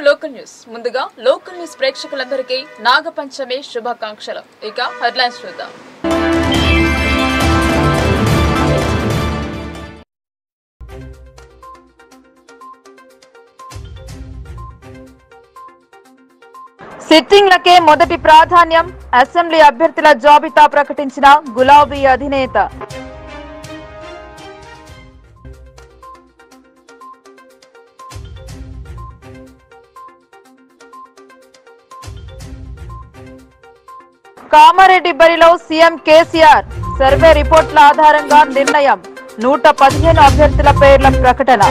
Local news ముందుగా local news ప్రేక్షకులందరికీ నాగపంచమి శుభాకాంక్షలు ఇక హెడ్లైన్స్ చూద్దాం సిట్టింగ్లకే మొదటి ప్రాధాన్యం అసెంబ్లీ అభ్యర్థుల జాబితా ప్రకటించిన గులాబీ అధినేత కామారెడ్డి బరిలో సీఎం కేసీఆర్ సర్వే రిపోర్ట్ల ఆధారంగా నిర్ణయం నూట పదిహేను అభ్యర్థుల పేర్ల ప్రకటన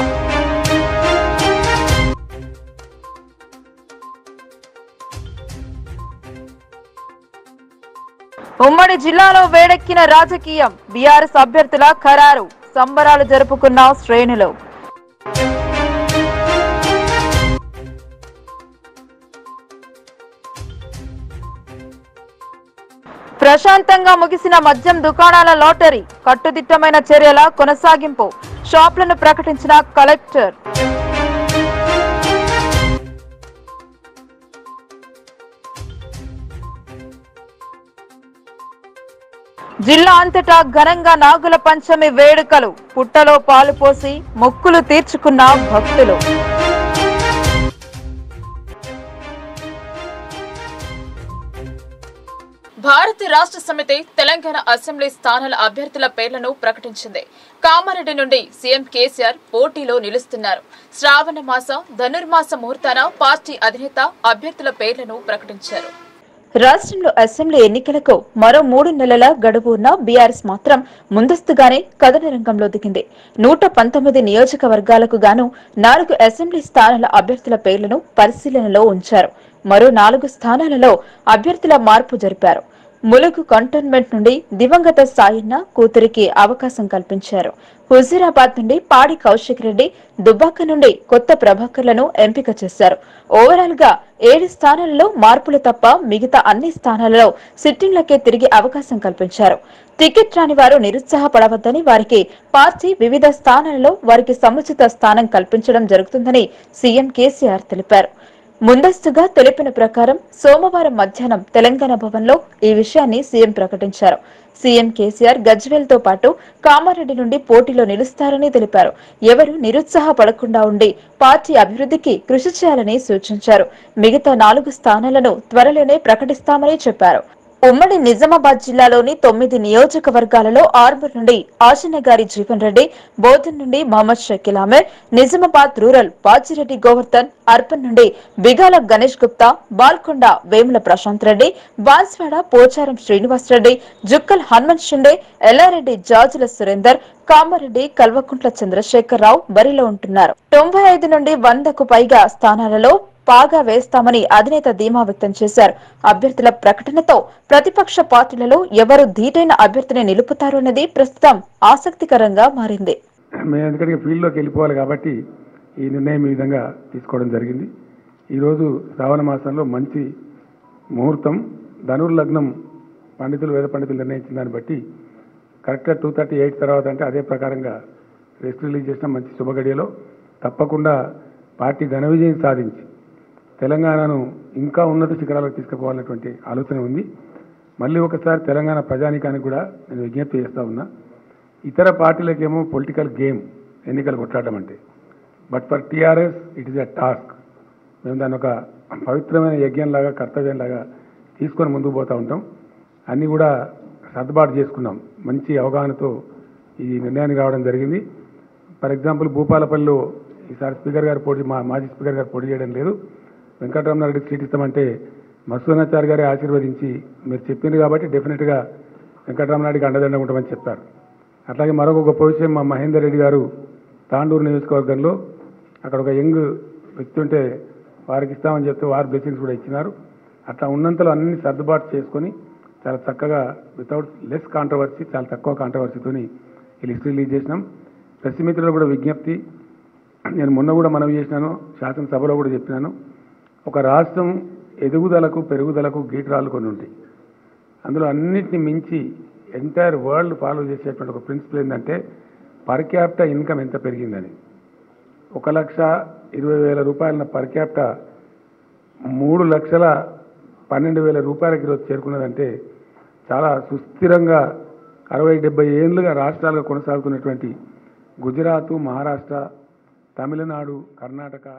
ఉమ్మడి జిల్లాలో వేడెక్కిన రాజకీయం బీఆర్ఎస్ అభ్యర్థుల ఖరారు సంబరాలు జరుపుకున్న శ్రేణులు ప్రశాంతంగా ముగిసిన మద్యం దుకాణాల లాటరీ కట్టుదిట్టమైన చర్యల కొనసాగింపు షాప్లను ప్రకటించిన కలెక్టర్ జిల్లా అంతటా ఘనంగా నాగుల పంచమి వేడుకలు పుట్టలో పాలు పోసి మొక్కులు తీర్చుకున్న భక్తులు భారత రాష్ట్ర సమితి తెలంగాణ అసెంబ్లీ స్థానాల అభ్యర్థుల పేర్లను ప్రకటించింది కామారెడ్డి నుండి సీఎం కేసీఆర్ పోటీలో నిలుస్తున్నారు శ్రావణ మాస ధనుర్మాస ముహూర్తాన పార్టీ అధినేత అభ్యర్థుల పేర్లను ప్రకటించారు రాష్ట్రంలో అసెంబ్లీ ఎన్నికలకు మరో మూడు నెలల గడువు ఉన్న బీఆర్ఎస్ మాత్రం ముందస్తుగానే కథన రంగంలో దిగింది నూట పంతొమ్మిది నియోజకవర్గాలకు గాను నాలుగు అసెంబ్లీ స్థానాల అభ్యర్థుల పేర్లను పరిశీలనలో ఉంచారు మరో నాలుగు స్థానాలలో అభ్యర్థుల మార్పు జరిపారు ములుగు కంటోన్మెంట్ నుండి దివంగత సాయన్న కూతురికి అవకాశం కల్పించారు హుజూరాబాద్ నుండి పాడి కౌశిక్ రెడ్డి దుబ్బాక నుండి కొత్త ప్రభాకర్లను ఎంపిక చేశారు ఓవరాల్ గా ఏడు స్థానాలలో మార్పులు తప్ప మిగతా అన్ని స్థానాలలో సిట్టింగ్లకే తిరిగి అవకాశం కల్పించారు టికెట్ రాని వారు నిరుత్సాహపడవద్దని వారికి పార్టీ వివిధ స్థానాలలో వారికి సముచిత స్థానం కల్పించడం జరుగుతుందని సీఎం కేసీఆర్ తెలిపారు ముందస్తుగా తెలిపిన ప్రకారం సోమవారం మధ్యాహ్నం తెలంగాణ భవన్లో ఈ విషయాన్ని సీఎం ప్రకటించారు సీఎం కేసీఆర్ గజ్వేల్ తో పాటు కామారెడ్డి నుండి పోటీలో నిలుస్తారని తెలిపారు ఎవరు నిరుత్సాహపడకుండా ఉండి పార్టీ అభివృద్ధికి కృషి చేయాలని సూచించారు మిగతా నాలుగు స్థానాలను త్వరలోనే ప్రకటిస్తామని చెప్పారు ఉమ్మడి నిజామాబాద్ జిల్లాలోని తొమ్మిది నియోజకవర్గాలలో ఆర్మూర్ నుండి ఆశనగారి జీవన్ రెడ్డి బోధన్ నుండి మహమ్మద్ షకీల్ అమీర్ నిజామాబాద్ రూరల్ బాజిరెడ్డి గోవర్ధన్ అర్బన్ నుండి బిగాల గణేష్ గుప్తా బాల్కొండ వేముల ప్రశాంత్ రెడ్డి బాన్స్వాడ పోచారం శ్రీనివాస్ రెడ్డి జుక్కల్ హనుమంత్ షిండే ఎల్లారెడ్డి జాజుల సురేందర్ కామారెడ్డి కల్వకుంట్ల చంద్రశేఖర్ రావు బరిలో ఉంటున్నారు తొంభై ఐదు నుండి వందకు పైగా స్థానాలలో పాగా వేస్తామని అధినేత ధీమా వ్యక్తం చేశారు అభ్యర్థుల ప్రకటనతో ప్రతిపక్ష పార్టీలలో ఎవరు ధీటైన అభ్యర్థిని నిలుపుతారన్నది ప్రస్తుతం ఆసక్తికరంగా మారింది మేము ఎందుకంటే ఫీల్డ్లోకి వెళ్ళిపోవాలి కాబట్టి ఈ నిర్ణయం ఈ విధంగా తీసుకోవడం జరిగింది ఈరోజు శ్రావణ మాసంలో మంచి ముహూర్తం ధనుర్ లగ్నం పండితులు వేద పండితులు నిర్ణయించిన దాన్ని బట్టి కరెక్ట్గా టూ థర్టీ ఎయిట్ తర్వాత అంటే అదే ప్రకారంగా రెస్ట్ రిలీజ్ చేసిన మంచి శుభగడియలో తప్పకుండా పార్టీ ఘన విజయం సాధించి తెలంగాణను ఇంకా ఉన్నత శిఖరాలకు తీసుకుపోవాలన్నటువంటి ఆలోచన ఉంది మళ్ళీ ఒకసారి తెలంగాణ ప్రజానీకానికి కూడా నేను విజ్ఞప్తి చేస్తా ఉన్నా ఇతర పార్టీలకేమో పొలిటికల్ గేమ్ ఎన్నికలు కొట్లాడడం అంటే but for TRS it is a task మేము దాన్ని ఒక పవిత్రమైన యజ్ఞంలాగా కర్తవ్యంలాగా తీసుకొని ముందుకు పోతూ ఉంటాం అన్నీ కూడా సర్దుబాటు చేసుకున్నాం మంచి అవగాహనతో ఈ నిర్ణయానికి రావడం జరిగింది ఫర్ ఎగ్జాంపుల్ భూపాలపల్లిలో ఈసారి స్పీకర్ గారు పోటీ మా మాజీ స్పీకర్ గారు పోటీ చేయడం లేదు వెంకటరమణారెడ్డికి సీట్ ఇస్తామంటే మసూనాచారి గారే ఆశీర్వదించి మీరు చెప్పింది కాబట్టి డెఫినెట్గా వెంకటరమణారెడ్డికి అండదండ ఉంటామని చెప్పారు అట్లాగే మరొక గొప్ప విషయం మా మహేందర్ రెడ్డి గారు తాండూరు నియోజకవర్గంలో అక్కడ ఒక యంగ్ వ్యక్తి ఉంటే వారికి ఇస్తామని చెప్తే వారు బ్లెస్సింగ్స్ కూడా ఇచ్చినారు అట్లా ఉన్నంతలో అన్ని సర్దుబాటు చేసుకొని చాలా చక్కగా వితౌట్ లెస్ కాంట్రవర్సీ చాలా తక్కువ కాంట్రవర్సీతోని ఈ లిస్ట్ రిలీజ్ చేసినాం ప్రెస్ మిత్రులు కూడా విజ్ఞప్తి నేను మొన్న కూడా మనవి చేసినాను శాసనసభలో కూడా చెప్పినాను ఒక రాష్ట్రం ఎదుగుదలకు పెరుగుదలకు గీటరాలు కొన్ని ఉంటాయి అందులో అన్నిటిని మించి ఎంటైర్ వరల్డ్ ఫాలో చేసేటువంటి ఒక ప్రిన్సిపల్ ఏంటంటే పర్ క్యాపిటల్ ఇన్కమ్ ఎంత పెరిగిందని ఒక లక్ష ఇరవై వేల రూపాయల పర్ క్యాపిటల్ మూడు లక్షల పన్నెండు వేల రూపాయలకి ఈరోజు చేరుకున్నదంటే చాలా సుస్థిరంగా అరవై డెబ్బై ఏళ్ళుగా రాష్ట్రాలుగా కొనసాగుతున్నటువంటి గుజరాత్ మహారాష్ట్ర తమిళనాడు కర్ణాటక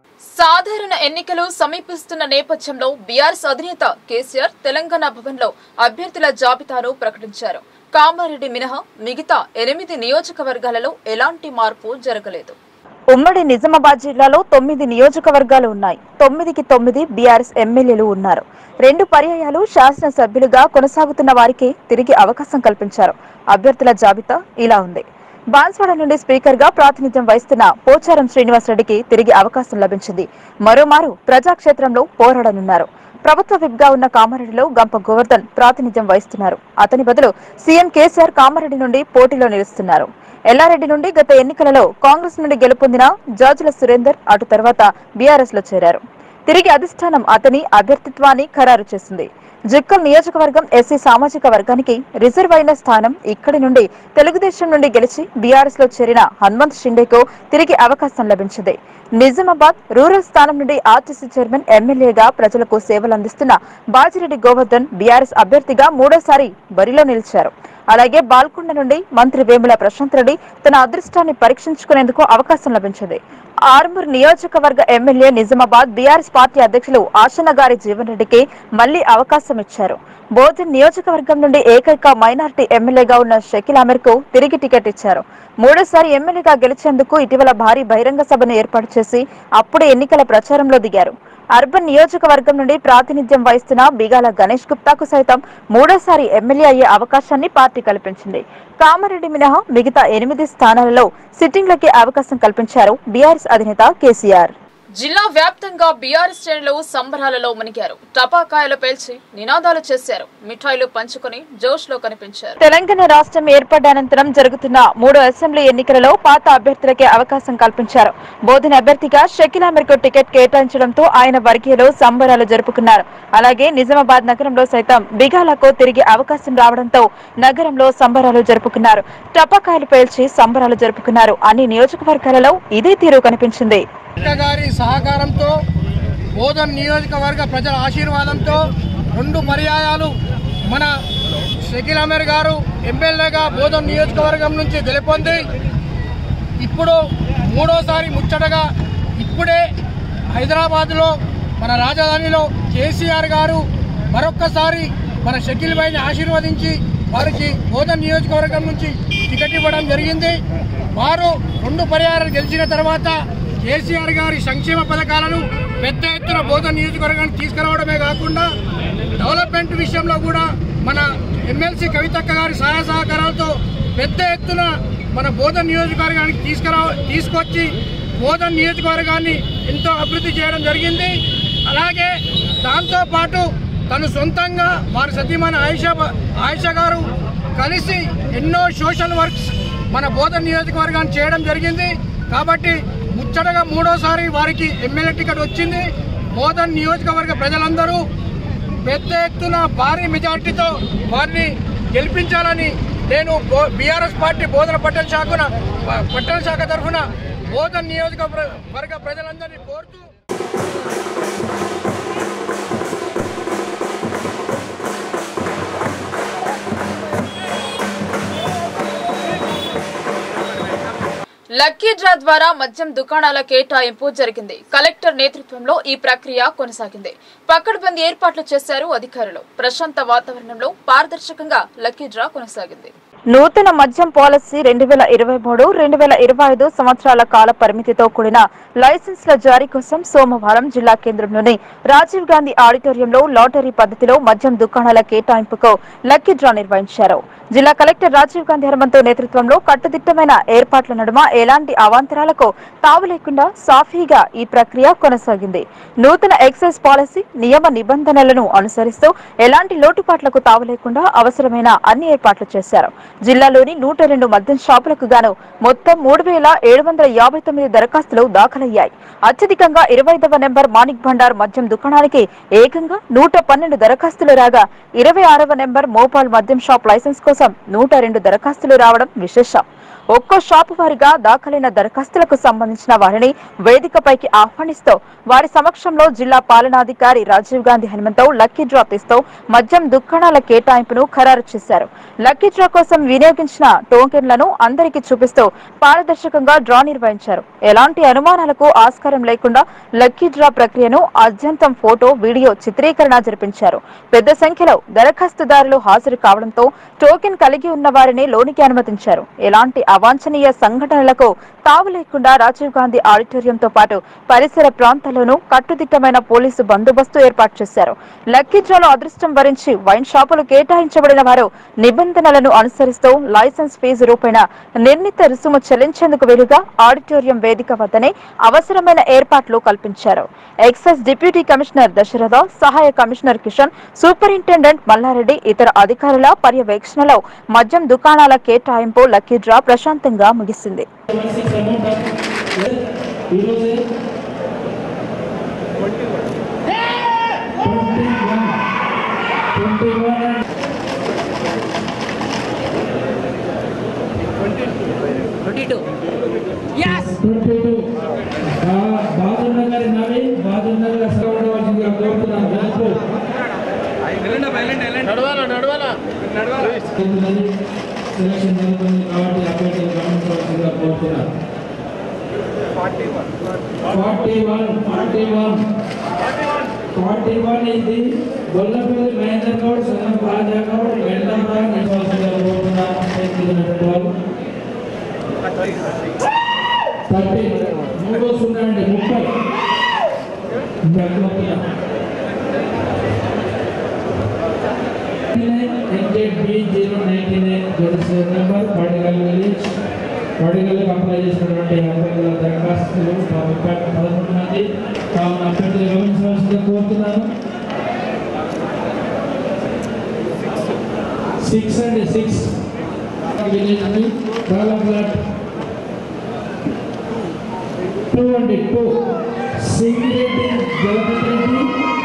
సాధారణ ఎన్నికలు సమీపిస్తున్న నేపథ్యంలో బీఆర్ఎస్ అధినేత కేసీఆర్ తెలంగాణ భవన్లో అభ్యర్థుల జాబితాను ప్రకటించారు కామారెడ్డి మినహా మిగతా ఎనిమిది నియోజకవర్గాలలో ఎలాంటి మార్పు జరగలేదు ఉమ్మడి నిజామాబాద్ జిల్లాలో తొమ్మిది నియోజకవర్గాలు ఉన్నాయి తొమ్మిదికి తొమ్మిది బీఆర్ఎస్ ఎమ్మెల్యేలు ఉన్నారు రెండు పర్యాయాలు శాసనసభ్యులుగా కొనసాగుతున్న వారికి తిరిగి అవకాశం కల్పించారు అభ్యర్థుల జాబితా ఇలా ఉంది బాన్స్వాడ నుండి స్పీకర్ గా ప్రాతినిధ్యం వహిస్తున్న పోచారం శ్రీనివాసరెడ్డికి తిరిగి అవకాశం లభించింది మరోమారు ప్రజాక్షేత్రంలో పోరాడనున్నారు ప్రభుత్వ విప్ గా ఉన్న కామారెడ్డిలో గంప గోవర్ధన్ ప్రాతినిధ్యం వహిస్తున్నారు అతని బదులు సీఎం కేసీఆర్ కామారెడ్డి నుండి పోటీలో నిలుస్తున్నారు ఎల్లారెడ్డి నుండి గత ఎన్నికలలో కాంగ్రెస్ నుండి గెలుపొందిన జార్జుల సురేందర్ అటు తర్వాత బీఆర్ఎస్ లో చేరారు తిరిగి అధిష్టానం అతని అభ్యర్థిత్వాన్ని ఖరారు చేసింది జుక్కల్ నియోజకవర్గం ఎస్సీ సామాజిక వర్గానికి రిజర్వ్ అయిన స్థానం ఇక్కడి నుండి తెలుగుదేశం నుండి గెలిచి బీఆర్ఎస్ లో చేరిన హనుమంత్ షిండేకు తిరిగి అవకాశం లభించింది నిజామాబాద్ రూరల్ స్థానం నుండి ఆర్టీసీ చైర్మన్ ఎమ్మెల్యేగా ప్రజలకు సేవలు అందిస్తున్న బాజిరెడ్డి గోవర్ధన్ బీఆర్ఎస్ అభ్యర్థిగా మూడోసారి బరిలో నిలిచారు అలాగే బాల్కొండ నుండి మంత్రి వేముల ప్రశాంత్ రెడ్డి తన అదృష్టాన్ని పరీక్షించుకునేందుకు అవకాశం లభించింది ఆర్మూర్ నియోజకవర్గ ఎమ్మెల్యే నిజామాబాద్ బీఆర్ఎస్ పార్టీ అధ్యక్షులు ఆశనగారి జీవన్ రెడ్డికి మళ్లీ అవకాశం ఇచ్చారు బోధన్ నియోజకవర్గం నుండి ఏకైక మైనార్టీ ఎమ్మెల్యేగా ఉన్న షకీల్ అమీర్ కు తిరిగి టికెట్ ఇచ్చారు మూడోసారి ఎమ్మెల్యేగా గెలిచేందుకు ఇటీవల భారీ బహిరంగ సభను ఏర్పాటు చేసి అప్పుడే ఎన్నికల ప్రచారంలో దిగారు అర్బన్ నియోజకవర్గం నుండి ప్రాతినిధ్యం వహిస్తున్న బిగాల గణేష్ గుప్తాకు సైతం మూడోసారి ఎమ్మెల్యే అయ్యే అవకాశాన్ని పార్టీ కల్పించింది కామారెడ్డి మినహా మిగతా ఎనిమిది స్థానాలలో సిట్టింగ్లకి అవకాశం కల్పించారు బీఆర్ఎస్ అధినేత కేసీఆర్ జిల్లా వ్యాప్తంగా బీఆర్ఎస్ శ్రేణులు సంబరాలలో మునిగారు టపాకాయలు పేల్చి నినాదాలు చేశారు మిఠాయిలు పంచుకొని జోష్ లో కనిపించారు తెలంగాణ రాష్ట్రం ఏర్పడ్డ అనంతరం జరుగుతున్న మూడు అసెంబ్లీ ఎన్నికలలో పాత అభ్యర్థులకే అవకాశం కల్పించారు బోధన అభ్యర్థిగా షకీల్ అమీర్కు టికెట్ కేటాయించడంతో ఆయన వర్గీయులు సంబరాలు జరుపుకున్నారు అలాగే నిజామాబాద్ నగరంలో సైతం బిగాలకు తిరిగి అవకాశం రావడంతో నగరంలో సంబరాలు జరుపుకున్నారు టపాకాయలు పేల్చి సంబరాలు జరుపుకున్నారు అన్ని నియోజకవర్గాలలో ఇదే తీరు కనిపించింది అక్క గారి సహకారంతో బోధన్ నియోజకవర్గ ప్రజల ఆశీర్వాదంతో రెండు పర్యాయాలు మన షకీల్ అమీర్ గారు ఎమ్మెల్యేగా బోధన్ నియోజకవర్గం నుంచి గెలుపొంది ఇప్పుడు మూడోసారి ముచ్చటగా ఇప్పుడే హైదరాబాద్లో మన రాజధానిలో కేసీఆర్ గారు మరొక్కసారి మన షకీల్ భాయ్ని ఆశీర్వదించి వారికి బోధన్ నియోజకవర్గం నుంచి టికెట్ ఇవ్వడం జరిగింది వారు రెండు పర్యాయాలు గెలిచిన తర్వాత కేసీఆర్ గారి సంక్షేమ పథకాలను పెద్ద ఎత్తున బోధన్ నియోజకవర్గానికి తీసుకురావడమే కాకుండా డెవలప్మెంట్ విషయంలో కూడా మన ఎమ్మెల్సీ కవితక్క గారి సహాయ సహకారాలతో పెద్ద ఎత్తున మన బోధన్ నియోజకవర్గానికి తీసుకురా తీసుకొచ్చి బోధన్ నియోజకవర్గాన్ని ఎంతో అభివృద్ధి చేయడం జరిగింది అలాగే దాంతోపాటు తను సొంతంగా వారి సతీమణి ఆయిషా ఆయిషా గారు కలిసి ఎన్నో సోషల్ వర్క్స్ మన బోధన్ నియోజకవర్గాన్ని చేయడం జరిగింది కాబట్టి ముచ్చటగా మూడోసారి వారికి ఎమ్మెల్యే టికెట్ వచ్చింది బోధన్ నియోజకవర్గ ప్రజలందరూ పెద్ద ఎత్తున భారీ మెజార్టీతో వారిని గెలిపించాలని నేను బీఆర్ఎస్ పార్టీ బోధన పట్టణ శాఖన పట్టణ శాఖ తరఫున బోధన్ నియోజకవర్గ ప్రజలందరినీ కోరుతూ లక్కీ డ్రా ద్వారా మద్యం దుకాణాల కేటాయింపు జరిగింది కలెక్టర్ నేతృత్వంలో ఈ ప్రక్రియ కొనసాగింది పక్కడబంది ఏర్పాట్లు చేశారు అధికారులు ప్రశాంత వాతావరణంలో పారదర్శకంగా లక్కీ డ్రా కొనసాగింది నూతన మద్యం పాలసీ రెండు వేల ఇరవై మూడు రెండు వేల ఇరవై ఐదు సంవత్సరాల కాల పరిమితితో కూడిన లైసెన్స్ల జారీ కోసం సోమవారం జిల్లా కేంద్రంలోని రాజీవ్ గాంధీ ఆడిటోరియంలో లాటరీ పద్ధతిలో మద్యం దుకాణాల కేటాయింపుకు లక్కీ డ్రా నిర్వహించారు జిల్లా కలెక్టర్ రాజీవ్ గాంధీ హనుమంతు నేతృత్వంలో కట్టుదిట్టమైన ఏర్పాట్ల నడుమ ఎలాంటి అవాంతరాలకు తావు లేకుండా సాఫీగా ఈ ప్రక్రియ కొనసాగింది నూతన ఎక్సైజ్ పాలసీ నియమ నిబంధనలను అనుసరిస్తూ ఎలాంటి లోటుపాట్లకు తావు లేకుండా అవసరమైన అన్ని ఏర్పాట్లు చేశారు జిల్లాలోని నూట రెండు మద్యం షాపులకు గాను మొత్తం మూడు వేల ఏడు వందల యాభై తొమ్మిది దరఖాస్తులు దాఖలయ్యాయి అత్యధికంగా ఇరవైదవ నెంబర్ మాణిక్ భండార్ మద్యం దుకాణానికి ఏకంగా నూట పన్నెండు దరఖాస్తులు రాగా ఇరవై ఆరవ నెంబర్ మోపాల్ మద్యం షాప్ లైసెన్స్ కోసం నూట రెండు దరఖాస్తులు రావడం విశేషం ఒక్కో షాపు వారిగా దాఖలైన దరఖాస్తులకు సంబంధించిన వారిని వేదికపైకి ఆహ్వానిస్తూ వారి సమక్షంలో జిల్లా పాలనాధికారి రాజీవ్ గాంధీ హనుమంతరావు లక్కీ డ్రా తీస్తూ మద్యం దుకాణాల కేటాయింపును ఖరారు చేశారు లక్కీ డ్రా కోసం వినియోగించిన టోకెన్లను అందరికీ చూపిస్తూ పారదర్శకంగా డ్రా నిర్వహించారు ఎలాంటి అనుమానాలకు ఆస్కారం లేకుండా లక్కీ డ్రా ప్రక్రియను అత్యంతం ఫోటో వీడియో చిత్రీకరణ జరిపించారు పెద్ద సంఖ్యలో దరఖాస్తుదారులు హాజరు కావడంతో టోకెన్ కలిగి ఉన్న వారిని లోనికి అనుమతించారు ఎలాంటి అవాంఛనీయ సంఘటనలకు తావు లేకుండా రాజీవ్ గాంధీ ఆడిటోరియంతో పాటు పరిసర ప్రాంతాల్లోనూ కట్టుదిట్టమైన పోలీసు బందోబస్తు ఏర్పాటు చేశారు లక్కీ డ్రాలో అదృష్టం వరించి వైన్ షాపులు కేటాయించబడిన వారు నిబంధనలను అనుసరిస్తూ లైసెన్స్ ఫీజు రూపేణ నిర్ణీత రుసుము చెల్లించేందుకు వీలుగా ఆడిటోరియం వేదిక వద్దనే అవసరమైన ఏర్పాట్లు కల్పించారు ఎక్సైజ్ డిప్యూటీ కమిషనర్ దశరథ సహాయ కమిషనర్ కిషన్ సూపరింటెండెంట్ మల్లారెడ్డి ఇతర అధికారుల పర్యవేక్షణలో మద్యం దుకాణాల కేటాయింపు లక్కీ డ్రా ప్రశాంతంగా ముగిసింది బాదున్న గారి నవీన్ బాదున్న గారి సౌండవలసిందిగా కోరుతున్నాను బ్యాంకు కొంతమంది సెలక్షన్ జరుగుతుంది కాబట్టి అభ్యర్థులు గమనించవలసిందిగా కోరుతున్నాను forty one forty one forty one ఇది గొల్లపల్లి మహేందర్ గౌడ్ సనం రాజా గౌడ్ వెంటరా నిలవాల్సిందిగా కోరుతున్నాను చేస్తున్నటువంటి వాళ్ళు థర్టీ మూడు సున్నా అండి ముప్పై ఇంకా కోరుతున్నాను బి జీరో నైన్టీ నైన్ జోడిసిన నెంబర్ పడిగల్ విలేజ్ పడిగల్కి అప్లై చేసినటువంటి అభ్యర్థుల దరఖాస్తులు ముప్పై పదకొండు మంది కావున అభ్యర్థులు గమనించవలసిందిగా కోరుతున్నాను సిక్స్ అండి సిక్స్ విలేజ్ అండి డెవలప్మెంట్ టూ అండి టూ సింగిరెడ్డి జగపతి రెడ్డి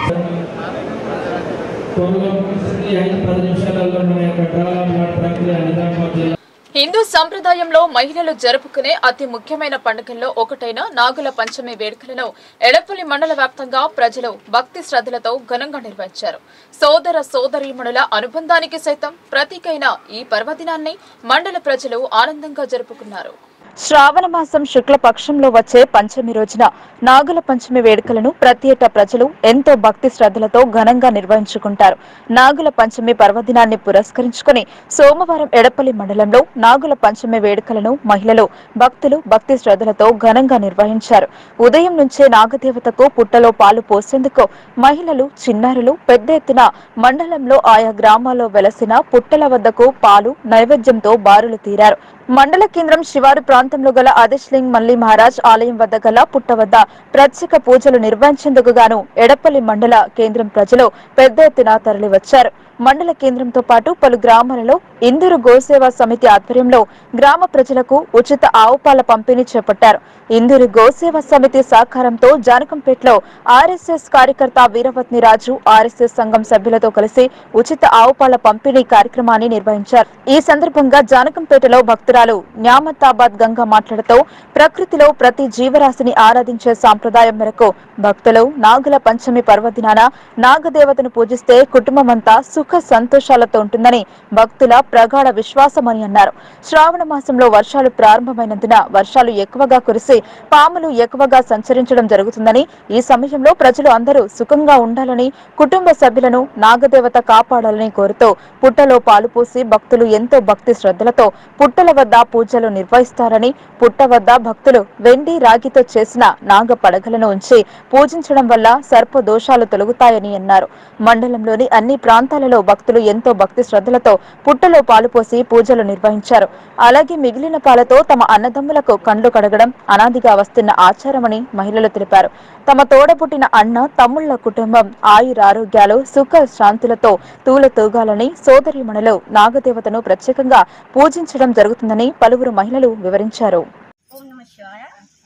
త్వరగా ముగిసింది ఐదు పది నిమిషాలలో మన యొక్క డెవలప్మెంట్ ప్రక్రియ నిజామాబాద్ జిల్లా హిందూ సంప్రదాయంలో మహిళలు జరుపుకునే అతి ముఖ్యమైన పండుగల్లో ఒకటైన నాగుల పంచమి వేడుకలను ఎడపల్లి మండల వ్యాప్తంగా ప్రజలు భక్తి శ్రద్ధలతో ఘనంగా నిర్వహించారు సోదర సోదరీమణుల అనుబంధానికి సైతం ప్రతీకైన ఈ పర్వదినాన్ని మండల ప్రజలు ఆనందంగా జరుపుకున్నారు శ్రావణ మాసం శుక్ల పక్షంలో వచ్చే పంచమి రోజున నాగుల పంచమి వేడుకలను ప్రతి ఏటా ప్రజలు ఎంతో భక్తి శ్రద్ధలతో ఘనంగా నిర్వహించుకుంటారు నాగుల పంచమి పర్వదినాన్ని పురస్కరించుకుని సోమవారం ఎడపల్లి మండలంలో నాగుల పంచమి వేడుకలను మహిళలు భక్తులు భక్తి శ్రద్ధలతో ఘనంగా నిర్వహించారు ఉదయం నుంచే నాగదేవతకు పుట్టలో పాలు పోసేందుకు మహిళలు చిన్నారులు పెద్ద ఎత్తున మండలంలో ఆయా గ్రామాల్లో వెలసిన పుట్టల వద్దకు పాలు నైవేద్యంతో బారులు తీరారు మండల కేంద్రం శివారు ప్రాంతంలో గల ఆదిశ్లింగ్ మల్లి మహారాజ్ ఆలయం వద్ద గల పుట్ట వద్ద ప్రత్యేక పూజలు నిర్వహించేందుకు గాను ఎడపల్లి మండల కేంద్రం ప్రజలు పెద్ద ఎత్తున తరలివచ్చారు మండల కేంద్రంతో పాటు పలు గ్రామాలలో ఇందూరు గోసేవా సమితి ఆధ్వర్యంలో గ్రామ ప్రజలకు ఉచిత ఆవు పాల పంపిణీ చేపట్టారు ఇందూరు గోసేవా సమితి సహకారంతో జానకంపేటలో ఆర్ఎస్ఎస్ కార్యకర్త వీరవత్ని రాజు ఆర్ఎస్ఎస్ సంఘం సభ్యులతో కలిసి ఉచిత ఆవు పాల పంపిణీ కార్యక్రమాన్ని నిర్వహించారు ఈ సందర్భంగా జానకంపేటలో భక్తురాలు న్యామతాబాద్ గంగ మాట్లాడుతూ ప్రకృతిలో ప్రతి జీవరాశిని ఆరాధించే సాంప్రదాయం మేరకు భక్తులు నాగుల పంచమి పర్వదినాన నాగదేవతను పూజిస్తే కుటుంబమంతా సుఖ సంతోషాలతో ఉంటుందని భక్తుల ప్రగాఢ విశ్వాసమని అన్నారు శ్రావణ మాసంలో వర్షాలు ప్రారంభమైనందున వర్షాలు ఎక్కువగా కురిసి పాములు ఎక్కువగా సంచరించడం జరుగుతుందని ఈ సమయంలో ప్రజలు అందరూ సుఖంగా ఉండాలని కుటుంబ సభ్యులను నాగదేవత కాపాడాలని కోరుతూ పుట్టలో పాలు పోసి భక్తులు ఎంతో భక్తి శ్రద్ధలతో పుట్టల వద్ద పూజలు నిర్వహిస్తారని పుట్ట వద్ద భక్తులు వెండి రాగితో చేసిన నాగ పడగలను ఉంచి పూజించడం వల్ల సర్ప దోషాలు తొలగుతాయని అన్నారు మండలంలోని అన్ని ప్రాంతాలలో భక్తులు ఎంతో భక్తి శ్రద్ధలతో పుట్టలో పాలు పోసి పూజలు నిర్వహించారు అలాగే మిగిలిన పాలతో తమ అన్నదమ్ములకు కండ్లు కడగడం అనాదిగా వస్తున్న ఆచారమని మహిళలు తెలిపారు తమ తోడబుట్టిన అన్న తమ్ముళ్ల కుటుంబం ఆయురారోగ్యాలు సుఖ శాంతులతో తూలతూగాలని సోదరిమణులు నాగదేవతను ప్రత్యేకంగా పూజించడం జరుగుతుందని పలువురు మహిళలు వివరించారు ఓం నమ శివాయ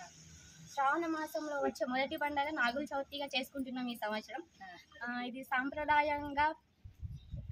శ్రావణ మాసంలో వచ్చే మొదటి పండుగ నాగుల చవితిగా చేసుకుంటున్నాం ఈ సంవత్సరం ఆ, ఇది సాంప్రదాయంగా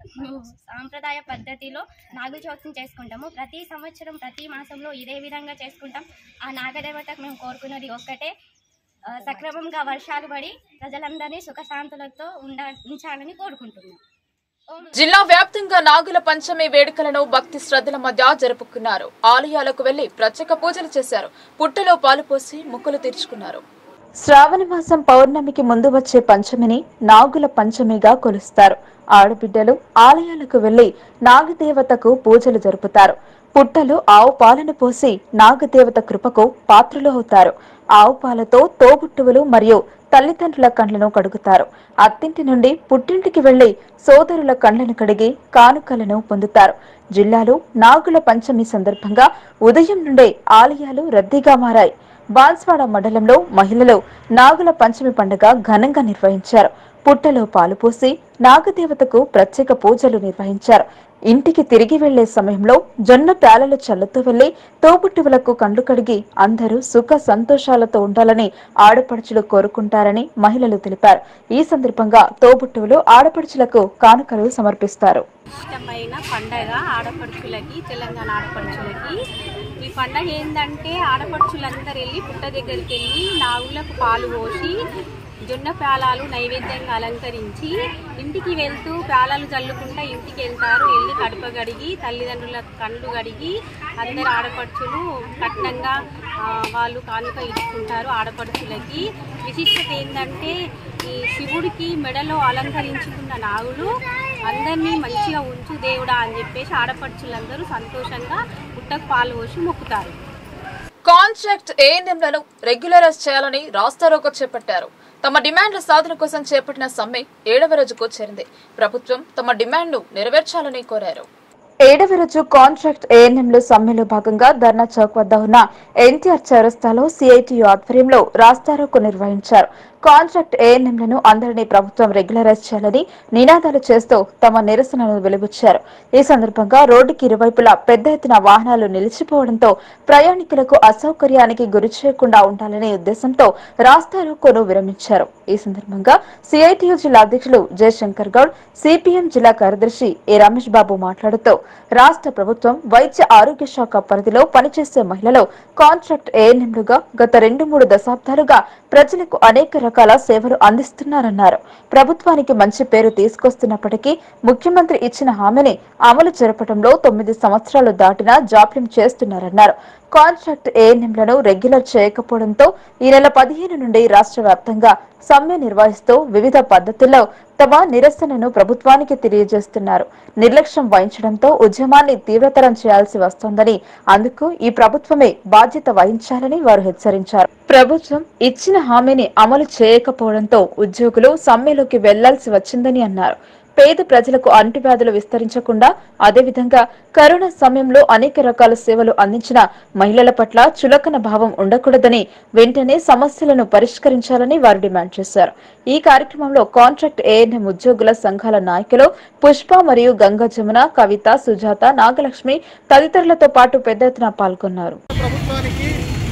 మేము సాంప్రదాయ పద్ధతిలో నాగుల చవితిని చేసుకుంటాము ప్రతి సంవత్సరం ప్రతి మాసంలో ఇదే విధంగా చేసుకుంటాం ఆ నాగదేవతకు మేము కోరుకున్నది ఒక్కటే ఆ, సక్రమంగా వర్షాలు పడి ప్రజలందరినీ సుఖశాంతులతో ఉండ ఉంచాలని కోరుకుంటున్నాం ఓం జిల్లా వ్యాప్తంగా నాగుల పంచమి వేడుకలను భక్తి శ్రద్ధల మధ్య జరుపుకున్నారు ఆలయాలకు వెళ్లి ప్రత్యేక పూజలు చేశారు పుట్టలో పాలు పోసి ముక్కులు తీర్చుకున్నారు శ్రావణ మాసం పౌర్ణమికి ముందు వచ్చే పంచమిని నాగుల పంచమిగా కొలుస్తారు ఆడబిడ్డలు ఆలయాలకు వెళ్లి నాగదేవతకు పూజలు జరుపుతారు పుట్టలో ఆవు పాలను పోసి నాగదేవత కృపకు పాత్రలు అవుతారు ఆవు పాలతో తోబుట్టువులు మరియు తల్లిదండ్రుల కండ్లను కడుగుతారు అత్తింటి నుండి పుట్టింటికి వెళ్లి సోదరుల కండ్లను కడిగి కానుకలను పొందుతారు జిల్లాలో నాగుల పంచమి సందర్భంగా ఉదయం నుండే ఆలయాలు రద్దీగా మారాయి బాన్స్వాడ మండలంలో మహిళలు నాగుల పంచమి పండుగ ఘనంగా నిర్వహించారు పుట్టలో పాలు పోసి నాగదేవతకు ప్రత్యేక పూజలు నిర్వహించారు ఇంటికి తిరిగి వెళ్లే సమయంలో జొన్న ప్యాలలు చల్లుతూ వెళ్లి తోబుట్టువులకు కండ్లు కడిగి అందరూ సుఖ సంతోషాలతో ఉండాలని ఆడపడుచులు కోరుకుంటారని మహిళలు తెలిపారు ఈ సందర్భంగా తోబుట్టువులు ఆడపడుచులకు కానుకలు సమర్పిస్తారు ఇష్టమైన పండగ ఆడపడుచులకి తెలంగాణ ఆడపడుచులకి ఈ పండగ ఏంటంటే ఆడపడుచులందరూ వెళ్ళి పుట్ట దగ్గరికి వెళ్ళి నాగులకు పాలు పోసి జొన్న పేలాలు నైవేద్యంగా అలంకరించి ఇంటికి వెళ్తూ పేలాలు చల్లుకుంటా ఇంటికి వెళ్తారు వెళ్ళి కడుప గడిగి తల్లిదండ్రుల కండ్లు గడిగి అందరు ఆడపడుచులు కట్నంగా ఆ, వాళ్ళు కానుక ఇచ్చుకుంటారు ఆడపడుచులకి విశిష్టత ఏంటంటే ఈ శివుడికి మెడలో అలంకరించుకున్న నాగులు అందరినీ మంచిగా ఉంచు దేవుడా అని చెప్పేసి ఆడపడుచులందరూ సంతోషంగా పుట్టకు పాలు పోసి మొక్కుతారు కాంట్రాక్ట్ ఏఎన్ఎంలను రెగ్యులరైజ్ చేయాలని రాస్తారోకో చేపట్టారు తమ డిమాండ్ల సాధన కోసం చేపట్టిన సమ్మె ఏడవ రోజుకు చేరింది ప్రభుత్వం తమ డిమాండ్ను నెరవేర్చాలని కోరారు ఏడవ రోజు కాంట్రాక్ట్ ఏఎన్ఎంలు సమ్మెలో భాగంగా ధర్నా చౌక్ వద్ద ఉన్న ఎన్టీఆర్ చౌరస్తాలో సిఐటియు ఆధ్వర్యంలో రాస్తారోకు నిర్వహించారు కాంట్రాక్ట్ ఏఎన్ఎంలను అందరినీ ప్రభుత్వం రెగ్యులరైజ్ చేయాలని నినాదాలు చేస్తూ తమ నిరసనను వెలుబుచ్చారు ఈ సందర్భంగా రోడ్డుకి ఇరువైపులా పెద్ద ఎత్తున వాహనాలు నిలిచిపోవడంతో ప్రయాణికులకు అసౌకర్యానికి గురి చేయకుండా ఉండాలనే ఉద్దేశంతో రాస్తారోకోను విరమించారు ఈ సందర్భంగా సిఐటియు జిల్లా అధ్యక్షులు జయశంకర్ గౌడ్ సిపిఎం జిల్లా కార్యదర్శి ఏ రమేష్ బాబు మాట్లాడుతూ రాష్ట్ర ప్రభుత్వం వైద్య ఆరోగ్య శాఖ పరిధిలో పనిచేసే మహిళలు కాంట్రాక్ట్ ఏఎన్ఎంలుగా గత రెండు మూడు దశాబ్దాలుగా ప్రజలకు అనేక రకాల సేవలు అందిస్తున్నారన్నారు ప్రభుత్వానికి మంచి పేరు తీసుకొస్తున్నప్పటికీ ముఖ్యమంత్రి ఇచ్చిన హామీని అమలు జరపడంలో తొమ్మిది సంవత్సరాలు దాటినా జాప్యం చేస్తున్నారన్నారు కాంట్రాక్ట్ ఏఎన్ఎంలను రెగ్యులర్ చేయకపోవడంతో ఈ నెల పదిహేను నుండి రాష్ట్ర వ్యాప్తంగా సమ్మె నిర్వహిస్తూ వివిధ పద్ధతుల్లో తమ నిరసనను ప్రభుత్వానికి తెలియజేస్తున్నారు నిర్లక్ష్యం వహించడంతో ఉద్యమాన్ని తీవ్రతరం చేయాల్సి వస్తోందని అందుకు ఈ ప్రభుత్వమే బాధ్యత వహించాలని వారు హెచ్చరించారు ప్రభుత్వం ఇచ్చిన హామీని అమలు చేయకపోవడంతో ఉద్యోగులు సమ్మెలోకి వెళ్లాల్సి వచ్చిందని అన్నారు పేద ప్రజలకు అంటువ్యాధులు విస్తరించకుండా అదేవిధంగా కరోనా సమయంలో అనేక రకాల సేవలు అందించిన మహిళల పట్ల చులకన భావం ఉండకూడదని వెంటనే సమస్యలను పరిష్కరించాలని వారు డిమాండ్ చేశారు ఈ కార్యక్రమంలో కాంట్రాక్ట్ ఏఎన్ఎం ఉద్యోగుల సంఘాల నాయకులు పుష్ప మరియు గంగా జమున కవిత సుజాత నాగలక్ష్మి తదితరులతో పాటు పెద్ద ఎత్తున పాల్గొన్నారు ప్రభుత్వానికి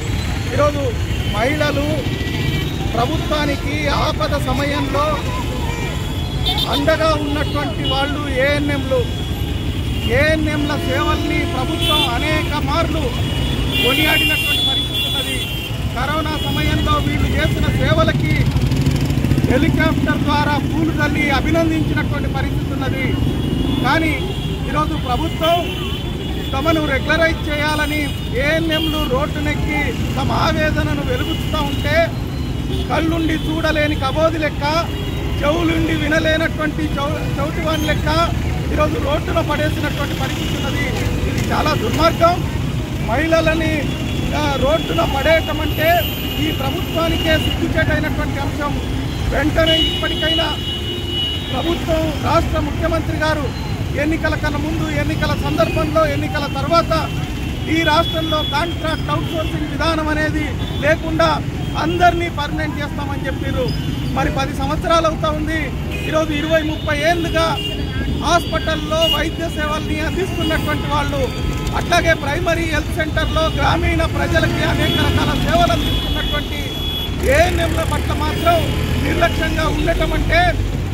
ఈరోజు మహిళలు ప్రభుత్వానికి ఆపద సమయంలో అండగా ఉన్నటువంటి వాళ్ళు ఏఎన్ఎంలు ఏఎన్ఎంల సేవల్ని ప్రభుత్వం అనేక మార్లు కొనియాడినటువంటి పరిస్థితి ఉన్నది కరోనా సమయంలో వీళ్ళు చేసిన సేవలకి హెలికాప్టర్ ద్వారా పూలు తల్లి అభినందించినటువంటి పరిస్థితి ఉన్నది కానీ ఈరోజు ప్రభుత్వం తమను రెగ్యులరైజ్ చేయాలని ఏఎన్ఎంలు రోడ్డునెక్కి తమ ఆవేదనను వెలుగుతూ ఉంటే కళ్ళుండి చూడలేని కబోది లెక్క చెవులుండి వినలేనటువంటి చౌ చౌటివాని లెక్క ఈరోజు రోడ్డున పడేసినటువంటి పరిస్థితి ఉన్నది ఇది చాలా దుర్మార్గం మహిళలని ఆ, రోడ్డున పడేయటం అంటే ఈ ప్రభుత్వానికే సిగ్గుచేటైనటువంటి అంశం వెంటనే ఇప్పటికైనా ప్రభుత్వం రాష్ట్ర ముఖ్యమంత్రి గారు ఎన్నికల కన్నా ముందు ఎన్నికల సందర్భంలో ఎన్నికల తర్వాత ఈ రాష్ట్రంలో కాంట్రాక్ట్ అవుట్సోర్సింగ్ విధానం అనేది లేకుండా అందరినీ పర్మనెంట్ చేస్తామని చెప్పారు మరి పది సంవత్సరాలు అవుతా ఉంది ఈరోజు ఇరవై ముప్పై ఏళ్ళుగా హాస్పిటల్లో వైద్య సేవల్ని అందిస్తున్నటువంటి వాళ్ళు అట్లాగే ప్రైమరీ హెల్త్ సెంటర్లో గ్రామీణ ప్రజలకి అనేక రకాల సేవలు అందిస్తున్నటువంటి ఏఎన్ఎంల పట్ల మాత్రం నిర్లక్ష్యంగా ఉండటం అంటే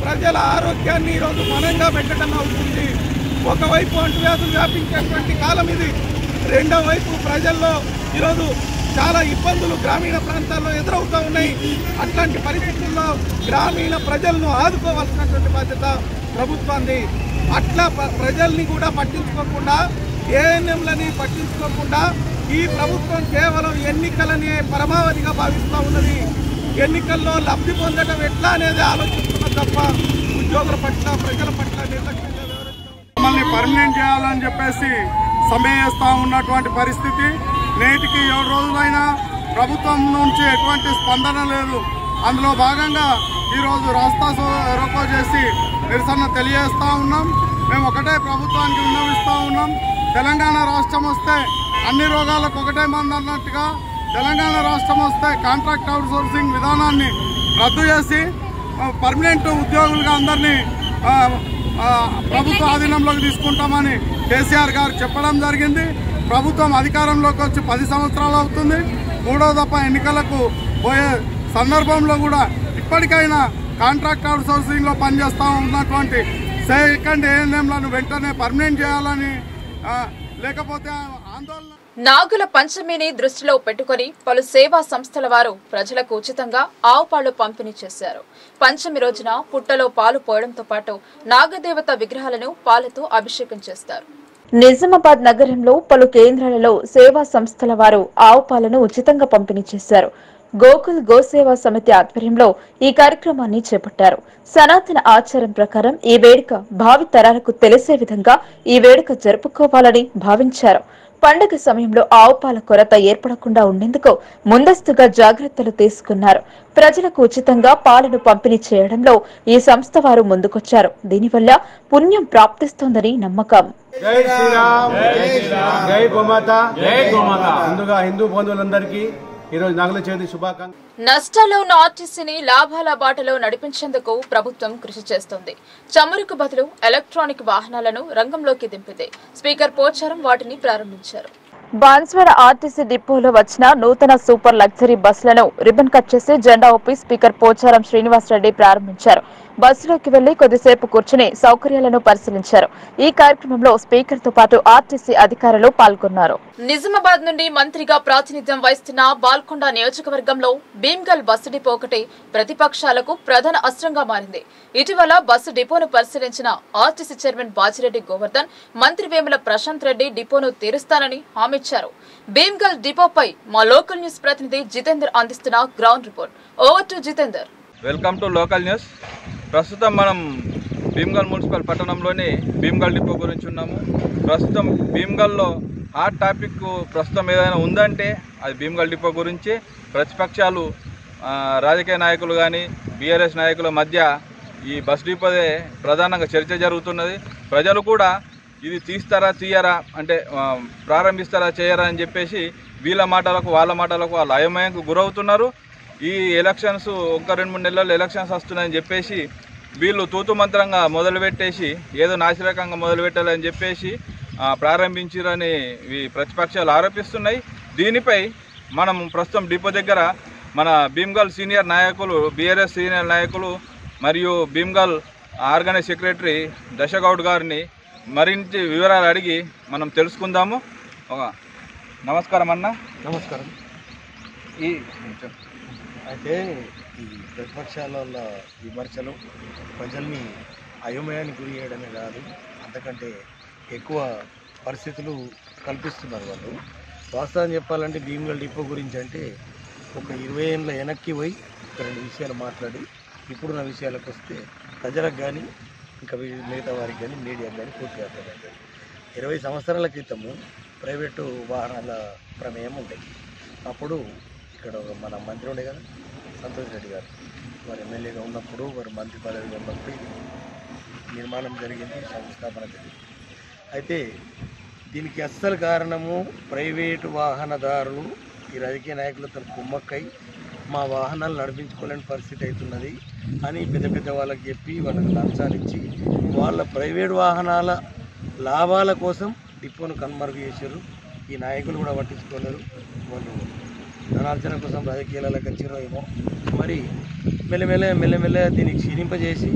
ప్రజల ఆరోగ్యాన్ని ఈరోజు మనంగా పెట్టడం అవుతుంది ఒకవైపు అంటువ్యాధులు వ్యాపించేటువంటి కాలం ఇది రెండో వైపు ప్రజల్లో ఈరోజు చాలా ఇబ్బందులు గ్రామీణ ప్రాంతాల్లో ఎదురవుతూ ఉన్నాయి అట్లాంటి పరిస్థితుల్లో గ్రామీణ ప్రజలను ఆదుకోవాల్సినటువంటి బాధ్యత ప్రభుత్వాన్ని అట్లా ప్ర- ప్రజల్ని కూడా పట్టించుకోకుండా ఏఎన్ఎంలని పట్టించుకోకుండా ఈ ప్రభుత్వం కేవలం ఎన్నికలని పరమావధిగా భావిస్తూ ఉన్నది ఎన్నికల్లో లబ్ధి పొందడం ఎట్లా అనేది ఆలోచిస్తున్న తప్ప ఉద్యోగుల పట్ల ప్రజల పట్ల నిర్లక్ష్యంగా వ్యవహరిస్తూ మమ్మల్ని పర్మనెంట్ చేయాలని చెప్పేసి సమ్మె చేస్తూ ఉన్నటువంటి పరిస్థితి నేటికి ఏడు రోజులైనా ప్రభుత్వం నుంచి ఎటువంటి స్పందన లేదు అందులో భాగంగా ఈరోజు రాస్తా రోకో చేసి నిరసన తెలియజేస్తా ఉన్నాం మేము ఒకటే ప్రభుత్వానికి విన్నవిస్తూ ఉన్నాం తెలంగాణ రాష్ట్రం వస్తే అన్ని రోగాలకు ఒకటే మంది అన్నట్టుగా తెలంగాణ రాష్ట్రం వస్తే కాంట్రాక్ట్ అవుట్ సోర్సింగ్ విధానాన్ని రద్దు చేసి పర్మనెంట్ ఉద్యోగులుగా అందరినీ ఆ, ఆ, ప్రభుత్వ ఆధీనంలోకి తీసుకుంటామని కేసీఆర్ గారు చెప్పడం జరిగింది ప్రభుత్వం అధికారంలోకి వచ్చి పది సంవత్సరాలు అవుతుంది మూడో దఫ ఎన్నికలకు పోయే సందర్భంలో కూడా ఇప్పటికైనా కాంట్రాక్ట్ అవుట్ సోర్సింగ్ లో పనిచేస్తా ఉన్నటువంటి సెకండ్ ఏఎన్ఎంలను వెంటనే పర్మనెంట్ చేయాలని ఆ, లేకపోతే ఆందోళన నాగుల పంచమిని దృష్టిలో పెట్టుకుని పలు సేవా సంస్థల వారు ప్రజలకు ఉచితంగా ఆవు పాలు పంపిణీ చేశారు పంచమి రోజున పుట్టలో పాలు పోయడంతో పాటు నాగదేవత విగ్రహాలను పాలతో అభిషేకం చేస్తారు నిజామాబాద్ నగరంలో పలు కేంద్రాలలో సేవా సంస్థల వారు ఆవు పాలను ఉచితంగా పంపిణీ చేశారు గోకుల్ గోసేవా సమితి ఆధ్వర్యంలో ఈ కార్యక్రమాన్ని చేపట్టారు సనాతన ఆచారం ప్రకారం ఈ వేడుక భావి తరాలకు తెలిసే విధంగా ఈ వేడుక జరుపుకోవాలని భావించారు పండుగ సమయంలో ఆవు పాల కొరత ఏర్పడకుండా ఉండేందుకు ముందస్తుగా జాగ్రత్తలు తీసుకున్నారు ప్రజలకు ఉచితంగా పాలను పంపిణీ చేయడంలో ఈ సంస్థ వారు ముందుకొచ్చారు దీనివల్ల పుణ్యం ప్రాప్తిస్తోందని నమ్మకం జై శ్రీరామ్ జై శ్రీరామ్ జై గోమాత జై గోమాత ముందుగా హిందూ బంధువులందరికీ ఈరోజు నాగుల చవితి శుభాకాంక్షలు నష్టాల్లో ఉన్న ఆర్టీసీని లాభాల బాటలో నడిపించేందుకు ప్రభుత్వం కృషి చేస్తోంది చమురుకు బదులు ఎలక్ట్రానిక్ వాహనాలను రంగంలోకి దింపింది స్పీకర్ పోచారం వాటిని ప్రారంభించారు బాన్స్వాడ ఆర్టీసీ డిపోలో వచ్చిన నూతన సూపర్ లగ్జరీ బస్సులను రిబన్ కట్ చేసి జెండా ఊపి స్పీకర్ పోచారం శ్రీనివాసరెడ్డి ప్రారంభించారు బస్సులోకి వెళ్లి కొద్దిసేపు కూర్చుని సౌకర్యాలను పరిశీలించారు ఈ కార్యక్రమంలో స్పీకర్ తో పాటు ఆర్టీసీ అధికారులు పాల్గొన్నారు నిజామాబాద్ నుండి మంత్రిగా ప్రాతినిధ్యం వహిస్తున్న బాల్కొండ నియోజకవర్గంలో భీమ్గల్ బస్సు డిపో ఒకటి ప్రతిపక్షాలకు ప్రధాన అస్త్రంగా మారింది ఇటీవల బస్సు డిపోను పరిశీలించిన ఆర్టీసీ చైర్మన్ బాజిరెడ్డి గోవర్ధన్ మంత్రి వేముల ప్రశాంత్ రెడ్డి డిపోను తీరుస్తానని హామీచ్చారు భీమ్గల్ డిపోపై మా లోకల్ న్యూస్ ప్రతినిధి జితేందర్ అందిస్తున్న ground report over to Jitender welcome to local news ప్రస్తుతం మనం భీమ్గల్ మున్సిపల్ పట్టణంలోని భీమ్గల్ డిపో గురించి ఉన్నాము ప్రస్తుతం భీమ్గల్లో హాట్ టాపిక్ ప్రస్తుతం ఏదైనా ఉందంటే అది భీమ్గల్ డిపో గురించి ప్రతిపక్షాలు ఆ, రాజకీయ నాయకులు కానీ బీఆర్ఎస్ నాయకుల మధ్య ఈ బస్ డిపోదే ప్రధానంగా చర్చ జరుగుతున్నది ప్రజలు కూడా ఇది తీస్తారా తీయరా అంటే ఆ, ప్రారంభిస్తారా చేయరా అని చెప్పేసి వీళ్ళ మాటలకు వాళ్ళ మాటలకు వాళ్ళ అయోమయంకు గురవుతున్నారు ఈ ఎలక్షన్స్ ఒక రెండు మూడు నెలల్లో ఎలక్షన్స్ వస్తున్నాయని చెప్పేసి వీళ్ళు తూతు మంత్రంగా మొదలుపెట్టేసి ఏదో నాసిరకంగా మొదలుపెట్టాలని చెప్పేసి ఆ, ప్రారంభించిరని ఈ ప్రతిపక్షాలు ఆరోపిస్తున్నాయి దీనిపై మనం ప్రస్తుతం డిపో దగ్గర మన భీమ్గల్ సీనియర్ నాయకులు బీఆర్ఎస్ సీనియర్ నాయకులు మరియు భీమ్గల్ ఆర్గనైజ్ సెక్రటరీ దశగౌడ్ గారిని మరింత వివరాలు అడిగి మనం తెలుసుకుందాము ఒక నమస్కారం అన్న నమస్కారం ఈ అయితే ఈ ప్రతిపక్షాల వల్ల విమర్శలు ప్రజల్ని అయోమయానికి గురి చేయడమే కాదు అంతకంటే ఎక్కువ పరిస్థితులు కల్పిస్తున్నారు వాళ్ళు వాస్తవం చెప్పాలంటే భీమగల్ డిపో గురించి అంటే ఒక ఇరవై ఏళ్ళ వెనక్కి పోయి ఒక రెండు విషయాలు మాట్లాడి ఇప్పుడున్న విషయాలకు వస్తే ప్రజలకు కానీ ఇంకా వీ- మిగతా వారికి కానీ మీడియాకి కానీ పూర్తిగా అర్థమవుతుంది ఇరవై సంవత్సరాల క్రితము ప్రైవేటు వాహనాల ప్రమేయం ఉండేది అప్పుడు ఇక్కడ ఒక మన మంత్రి ఉండే కదా సంతోష్ రెడ్డి గారు వారు ఎమ్మెల్యేగా ఉన్నప్పుడు వారు మంత్రి పదవిగా ఉన్నప్పుడు ఇది నిర్మాణం జరిగింది శంకుస్థాపన జరిగింది అయితే దీనికి అస్సలు కారణము ప్రైవేటు వాహనదారులు ఈ రాజకీయ నాయకులతో కుమ్మక్కై మా వాహనాలు నడిపించుకోలేని పరిస్థితి అవుతున్నది అని పెద్ద పెద్ద వాళ్ళకి చెప్పి వాళ్ళకి లంచాలు ఇచ్చి వాళ్ళ ప్రైవేట్ వాహనాల లాభాల కోసం డిపోను కనుమరుగు చేశారు ఈ నాయకులు కూడా పట్టించుకోలేరు వాళ్ళు ధనార్జన కోసం రాజకీయాలకు వచ్చారో ఏమో మరి మెల్లమెల్ల మెల్లమెల్ల దీన్ని క్షీణింపజేసి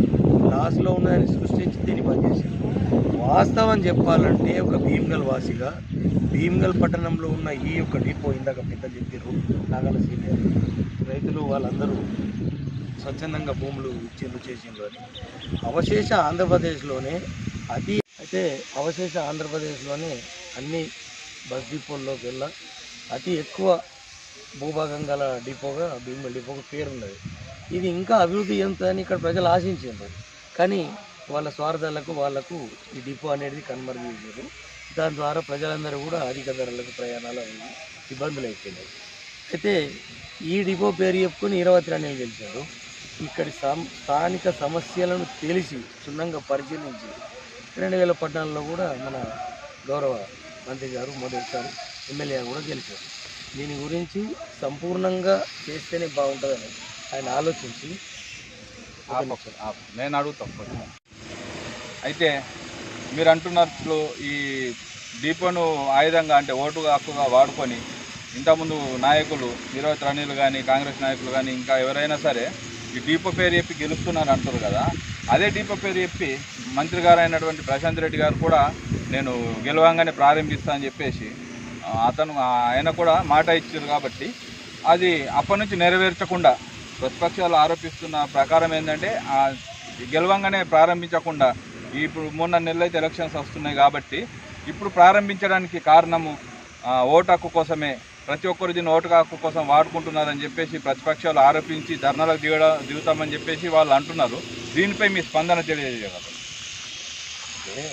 లాస్లో ఉన్నదాన్ని సృష్టించి దీన్ని బంద్ చేశారు వాస్తవం చెప్పాలంటే ఒక భీమ్గల్ వాసిగా భీమ్గల్ పట్టణంలో ఉన్న ఈ యొక్క డిపో ఇందాక పెద్దలు చెప్పారు నాగల సీనియర్ రైతులు వాళ్ళందరూ స్వచ్ఛందంగా భూములు ఇచ్చిండ్రు చేసిండ్రు అని అవశేష ఆంధ్రప్రదేశ్లోనే అతి అయితే అవశేష ఆంధ్రప్రదేశ్లోనే అన్ని బస్ డిపోల్లోకి వెళ్ళ అతి ఎక్కువ భూభాగం గల డిపోగా భీమల్ డిపోగా పేరున్నది ఇది ఇంకా అభివృద్ధి చెందుతుందని ఇక్కడ ప్రజలు ఆశించారు కానీ వాళ్ళ స్వార్థాలకు వాళ్ళకు ఈ డిపో అనేది కన్వర్ట్ చేశారు దాని ద్వారా ప్రజలందరూ కూడా అధిక ధరలకు ప్రయాణాలు అవి ఇబ్బందులు అయిపోయినాయి అయితే ఈ డిపో పేరు చెప్పుకొని ఇరవై నెలలు గెలిచారు ఇక్కడి సం- స్థానిక సమస్యలను తెలిసి క్షుణ్ణంగా పరిశీలించి రెండు వేల పద్నాలుగులో కూడా మన గౌరవ మంత్రి గారు మొదటిసారి ఎమ్మెల్యే కూడా గెలిచారు దీని గురించి సంపూర్ణంగా చేస్తేనే బాగుంటుందని ఆయన ఆలోచించి ఒక నిమిషం. ఆపు. నేను అడుగుతాను కొంచెం. అయితే మీరు అంటున్నట్లు ఈ దీపను ఆయుధంగా అంటే ఓటు హక్కుగా వాడుకొని ఇంతకుముందు నాయకులు నిరవతి రణీలు కానీ కాంగ్రెస్ నాయకులు కానీ ఇంకా ఎవరైనా సరే ఈ డీపో పేరు చెప్పి గెలుస్తున్నారు అంటారు కదా అదే డీపో పేరు చెప్పి మంత్రి గారు అయినటువంటి ప్రశాంత్ రెడ్డి గారు కూడా నేను గెలవంగానే ప్రారంభిస్తా అని చెప్పేసి ఆ, అతను ఆ, ఆయన కూడా మాట ఇచ్చారు కాబట్టి అది అప్పటి నుంచి నెరవేర్చకుండా ప్రతిపక్షాలు ఆరోపిస్తున్న ప్రకారం ఏంటంటే ఆ గెలవంగానే ప్రారంభించకుండా ఇప్పుడు మూడు నెలలు అయితే ఎలక్షన్స్ వస్తున్నాయి కాబట్టి ఇప్పుడు ప్రారంభించడానికి కారణము ఆ, ఓటు హక్కు కోసమే ప్రతి ఒక్కరు దీన్ని ఓటు హక్కు కోసం వాడుకుంటున్నారని చెప్పేసి ప్రతిపక్షాలు ఆరోపించి ధర్నాలకు దిగడ దిగుతామని చెప్పేసి వాళ్ళు అంటున్నారు దీనిపై మీ స్పందన తెలియజేయగలరు అంటే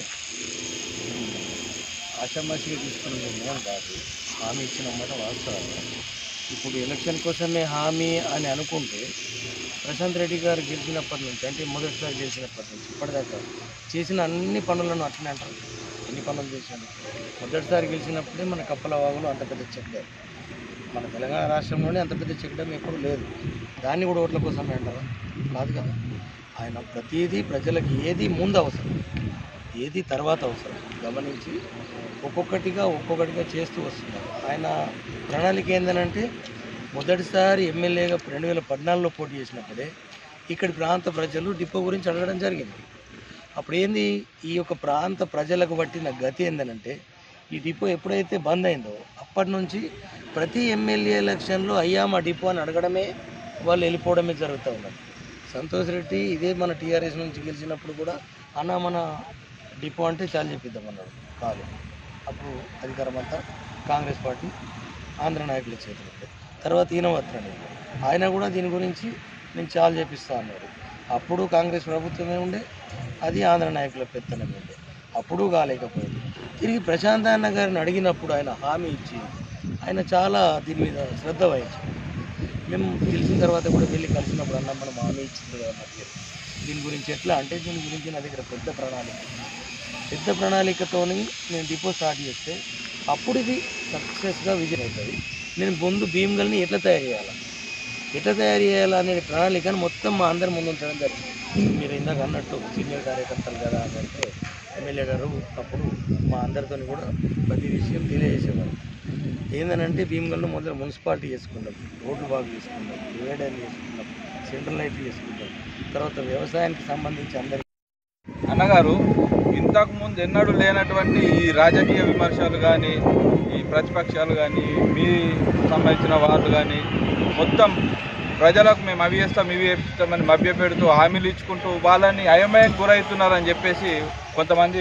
ఆషామాషిగా తీసుకున్న నిర్ణయం కాదు హామీ ఇచ్చిన మాట వాస్తవాలు ఇప్పుడు ఎలక్షన్ కోసమే హామీ అని అనుకుంటే ప్రశాంత్ రెడ్డి గారు గెలిచినప్పటి నుంచి అంటే మొదటిసారి గెలిచినప్పటి నుంచి ఇప్పటిదాకా చేసిన అన్ని పనులను అట్లనే అంటారు ఎన్ని పనులు చేశాను మొదటిసారి గెలిచినప్పుడే మన కప్పల వాగులో అంత పెద్ద చెక్ డ్యామ్ మన తెలంగాణ రాష్ట్రంలోనే అంత పెద్ద చెక్ డ్యామ్ ఎప్పుడు లేదు దాన్ని కూడా ఓట్ల కోసమే అంటారా కాదు కదా ఆయన ప్రతిదీ ప్రజలకు ఏది ముందు అవసరం ఏది తర్వాత అవసరం గమనించి ఒక్కొక్కటిగా ఒక్కొక్కటిగా చేస్తూ వస్తున్నారు ఆయన ప్రణాళిక ఏంటంటే మొదటిసారి ఎమ్మెల్యేగా రెండు వేల పద్నాలుగులో పోటీ చేసినప్పుడే ఇక్కడి ప్రాంత ప్రజలు డిపో గురించి అడగడం జరిగింది అప్పుడు ఏంది ఈ యొక్క ప్రాంత ప్రజలకు పట్టిన గతి ఏందనంటే ఈ డిపో ఎప్పుడైతే బంద్ అయిందో అప్పటి నుంచి ప్రతి ఎమ్మెల్యే ఎలక్షన్లో అయ్యా మా డిపో అని అడగడమే వాళ్ళు వెళ్ళిపోవడమే జరుగుతూ ఉన్నది సంతోష్ రెడ్డి ఇదే మన టీఆర్ఎస్ నుంచి గెలిచినప్పుడు కూడా అన్న మన డిపో అంటే చాలా చెప్పిద్దామన్నాడు కాదు అప్పుడు అధికారం అంతా కాంగ్రెస్ పార్టీ ఆంధ్ర నాయకుల చేతిలో ఉండే తర్వాత ఈయన వస్తున్నాడు ఆయన కూడా దీని గురించి నేను చాలా చేపిస్తా అన్నాడు అప్పుడు కాంగ్రెస్ ప్రభుత్వమే ఉండే అది ఆంధ్ర నాయకుల పెత్తనమే ఉండే అప్పుడు కాలేకపోయింది తిరిగి ప్రశాంత్ అన్న గారిని అడిగినప్పుడు ఆయన హామీ ఇచ్చి ఆయన చాలా దీని మీద శ్రద్ధ వహించారు మేము తెలిసిన తర్వాత కూడా వెళ్ళి కలిసినప్పుడు అన్న మనం హామీ ఇచ్చింది కదా మధ్య దీని గురించి ఎట్లా అంటే దీని గురించి నా దగ్గర పెద్ద ప్రణాళిక ఉంది. పెద్ద ప్రణాళికతోని నేను డిపో స్టార్ట్ చేస్తే అప్పుడు ఇది సక్సెస్గా విజయం అవుతుంది నేను ముందు భీమ్గల్ని ఎట్లా తయారు చేయాలి ఎట్లా తయారు చేయాలి అనే ప్రణాళికను మొత్తం మా అందరి ముందు ఉంచడం జరిగింది మీరు ఇందాక అన్నట్టు సీనియర్ కార్యకర్తలు కదా అని అంటే ఎమ్మెల్యే గారు అప్పుడు మా అందరితో కూడా ప్రతి విషయం తెలియజేసేవారు ఏంటంటే భీమ్గల్ను మొదలు మున్సిపాలిటీ చేసుకుందాం రోడ్లు బాగు చేసుకుందాం డివైడర్లు చేసుకుందాం సెంట్రల్ లైట్లు చేసుకుందాం తర్వాత వ్యవసాయానికి సంబంధించి అందరి అన్నగారు ఇంతకు ముందు ఎన్నడూ లేనటువంటి ఈ రాజకీయ విమర్శలు కానీ ఈ ప్రతిపక్షాలు కానీ మీ సంబంధించిన వాళ్ళు కానీ మొత్తం ప్రజలకు మేము అవి చేస్తాం ఇవి చేస్తామని మభ్యపెడుతూ హామీలు ఇచ్చుకుంటూ వాళ్ళని అయమయం గురవుతున్నారని చెప్పేసి కొంతమంది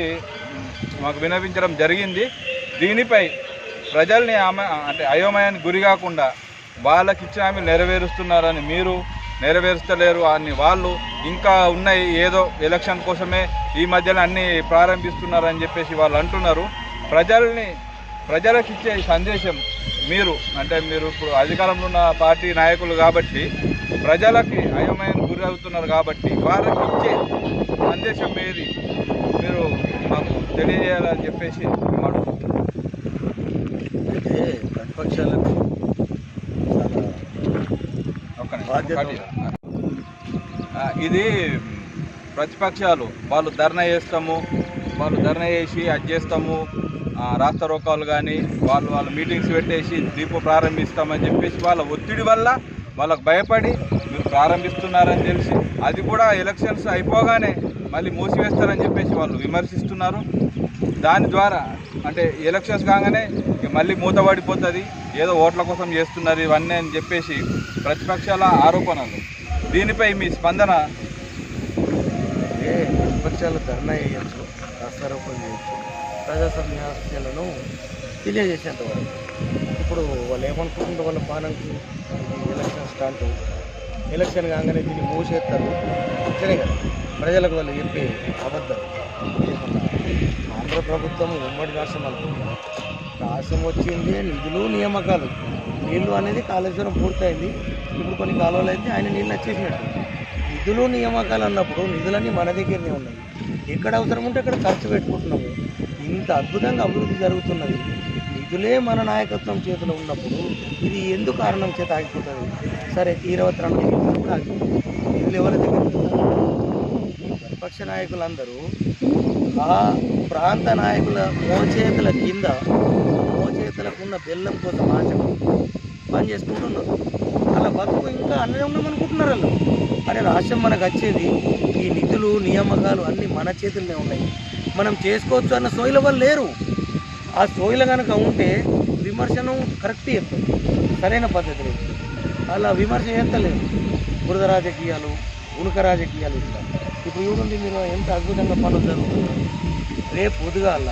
మాకు వినవించడం జరిగింది దీనిపై ప్రజల్ని ఆమె అంటే అయోమయానికి గురి కాకుండా వాళ్ళకి ఇచ్చిన హామీలు నెరవేరుస్తున్నారని మీరు నెరవేరుస్తలేరు అని వాళ్ళు ఇంకా ఉన్నాయి ఏదో ఎలక్షన్ కోసమే ఈ మధ్యలో అన్ని ప్రారంభిస్తున్నారని చెప్పేసి వాళ్ళు అంటున్నారు ప్రజల్ని ప్రజలకు ఇచ్చే సందేశం మీరు అంటే మీరు ఇప్పుడు అధికారంలో ఉన్న పార్టీ నాయకులు కాబట్టి ప్రజలకి అయోమయం గురి అవుతున్నారు కాబట్టి వాళ్ళకి ఇచ్చే సందేశం ఏది మీరు మాకు తెలియజేయాలని చెప్పేసి మేము అడుగుతున్నాం అయితే ప్రతిపక్షాలకు చాలా ఒక్క నిమిషం. బాధ్యత ఒకటి. ఆ, ఇది ప్రతిపక్షాలు వాళ్ళు ధర్నా చేస్తాము వాళ్ళు ధర్నా చేసి అది చేస్తాము ఆ, రాస్తా రోకాలు కానీ వాళ్ళు వాళ్ళ మీటింగ్స్ పెట్టేసి దీపం ప్రారంభిస్తామని చెప్పేసి వాళ్ళ ఒత్తిడి వల్ల వాళ్ళకు భయపడి మీరు ప్రారంభిస్తున్నారని తెలిసి అది కూడా ఎలక్షన్స్ అయిపోగానే మళ్ళీ మూసివేస్తారని చెప్పేసి వాళ్ళు విమర్శిస్తున్నారు దాని ద్వారా అంటే ఎలక్షన్స్ కాగానే ఇక మళ్ళీ మూతపడిపోతుంది ఏదో ఓట్ల కోసం చేస్తున్నారు ఇవన్నీ అని చెప్పేసి ప్రతిపక్షాల ఆరోపణలు దీనిపై మీ స్పందన ఏ ప్రతిపక్షాలు ధర్నా చేయొచ్చు రాస్తారోపణ చేయొచ్చు ప్రజా సమస్యలను తెలియజేసేంత వరకు ఇప్పుడు వాళ్ళు ఏమనుకుంటుంటే వాళ్ళ పాలనకి ఇది ఎలక్షన్ స్టార్ట్ ఎలక్షన్ కాగానే దీన్ని మూసేస్తారు అంతేనే కదా ప్రజలకు వాళ్ళు చెప్పే అబద్ధం ఆంధ్ర ప్రభుత్వం ఉమ్మడి రాష్ట్రం అనుకుంటున్నారు రాష్ట్రం వచ్చింది నిధులు నియామకాలు నీళ్లు అనేది కాళేశ్వరం పూర్తయింది ఇప్పుడు కొన్ని కాలువలు అయితే ఆయన నీళ్ళు వచ్చేసినట్టు నిధులు నియామకాలు అన్నప్పుడు నిధులన్నీ మన దగ్గరనే ఉన్నాయి ఎక్కడ అవసరం ఉంటే అక్కడ ఖర్చు పెట్టుకుంటున్నాము ఇంత అద్భుతంగా అభివృద్ధి జరుగుతున్నది నిధులే మన నాయకత్వం చేతిలో ఉన్నప్పుడు ఇది ఎందుకు కారణం చేత ఆగిపోతుంది సరే తీరవత్ రణం కూడా ఆగిపోతుంది నిధులు ఎవరి దగ్గర ఉంటుందో ప్రతిపక్ష నాయకులందరూ ఆ ప్రాంత నాయకుల మోచేతుల కింద మోచేతులకు ఉన్న బెల్లం కోసం ఆశకు పని చేసుకుంటున్నారు అలా బతుకు ఇంకా అన్నీ ఉన్నామనుకుంటున్నారు వాళ్ళు అరే రాష్ట్రం మనకు వచ్చేది ఈ నిధులు నియామకాలు అన్నీ మన చేతుల్లోనే ఉన్నాయి మనం చేసుకోవచ్చు అన్న సోయిల వాళ్ళు లేరు ఆ సోయిల కనుక ఉంటే విమర్శను కరెక్ట్ చెప్తుంది సరైన పద్ధతి లేదు అలా విమర్శ చేస్తలేదు బురద రాజకీయాలు ఉనుక రాజకీయాలు ఇట్లా ఇప్పుడు చూడండి మీరు ఎంత అద్భుతంగా పనులు జరుగుతున్నాయి రేపు పొద్దుగాల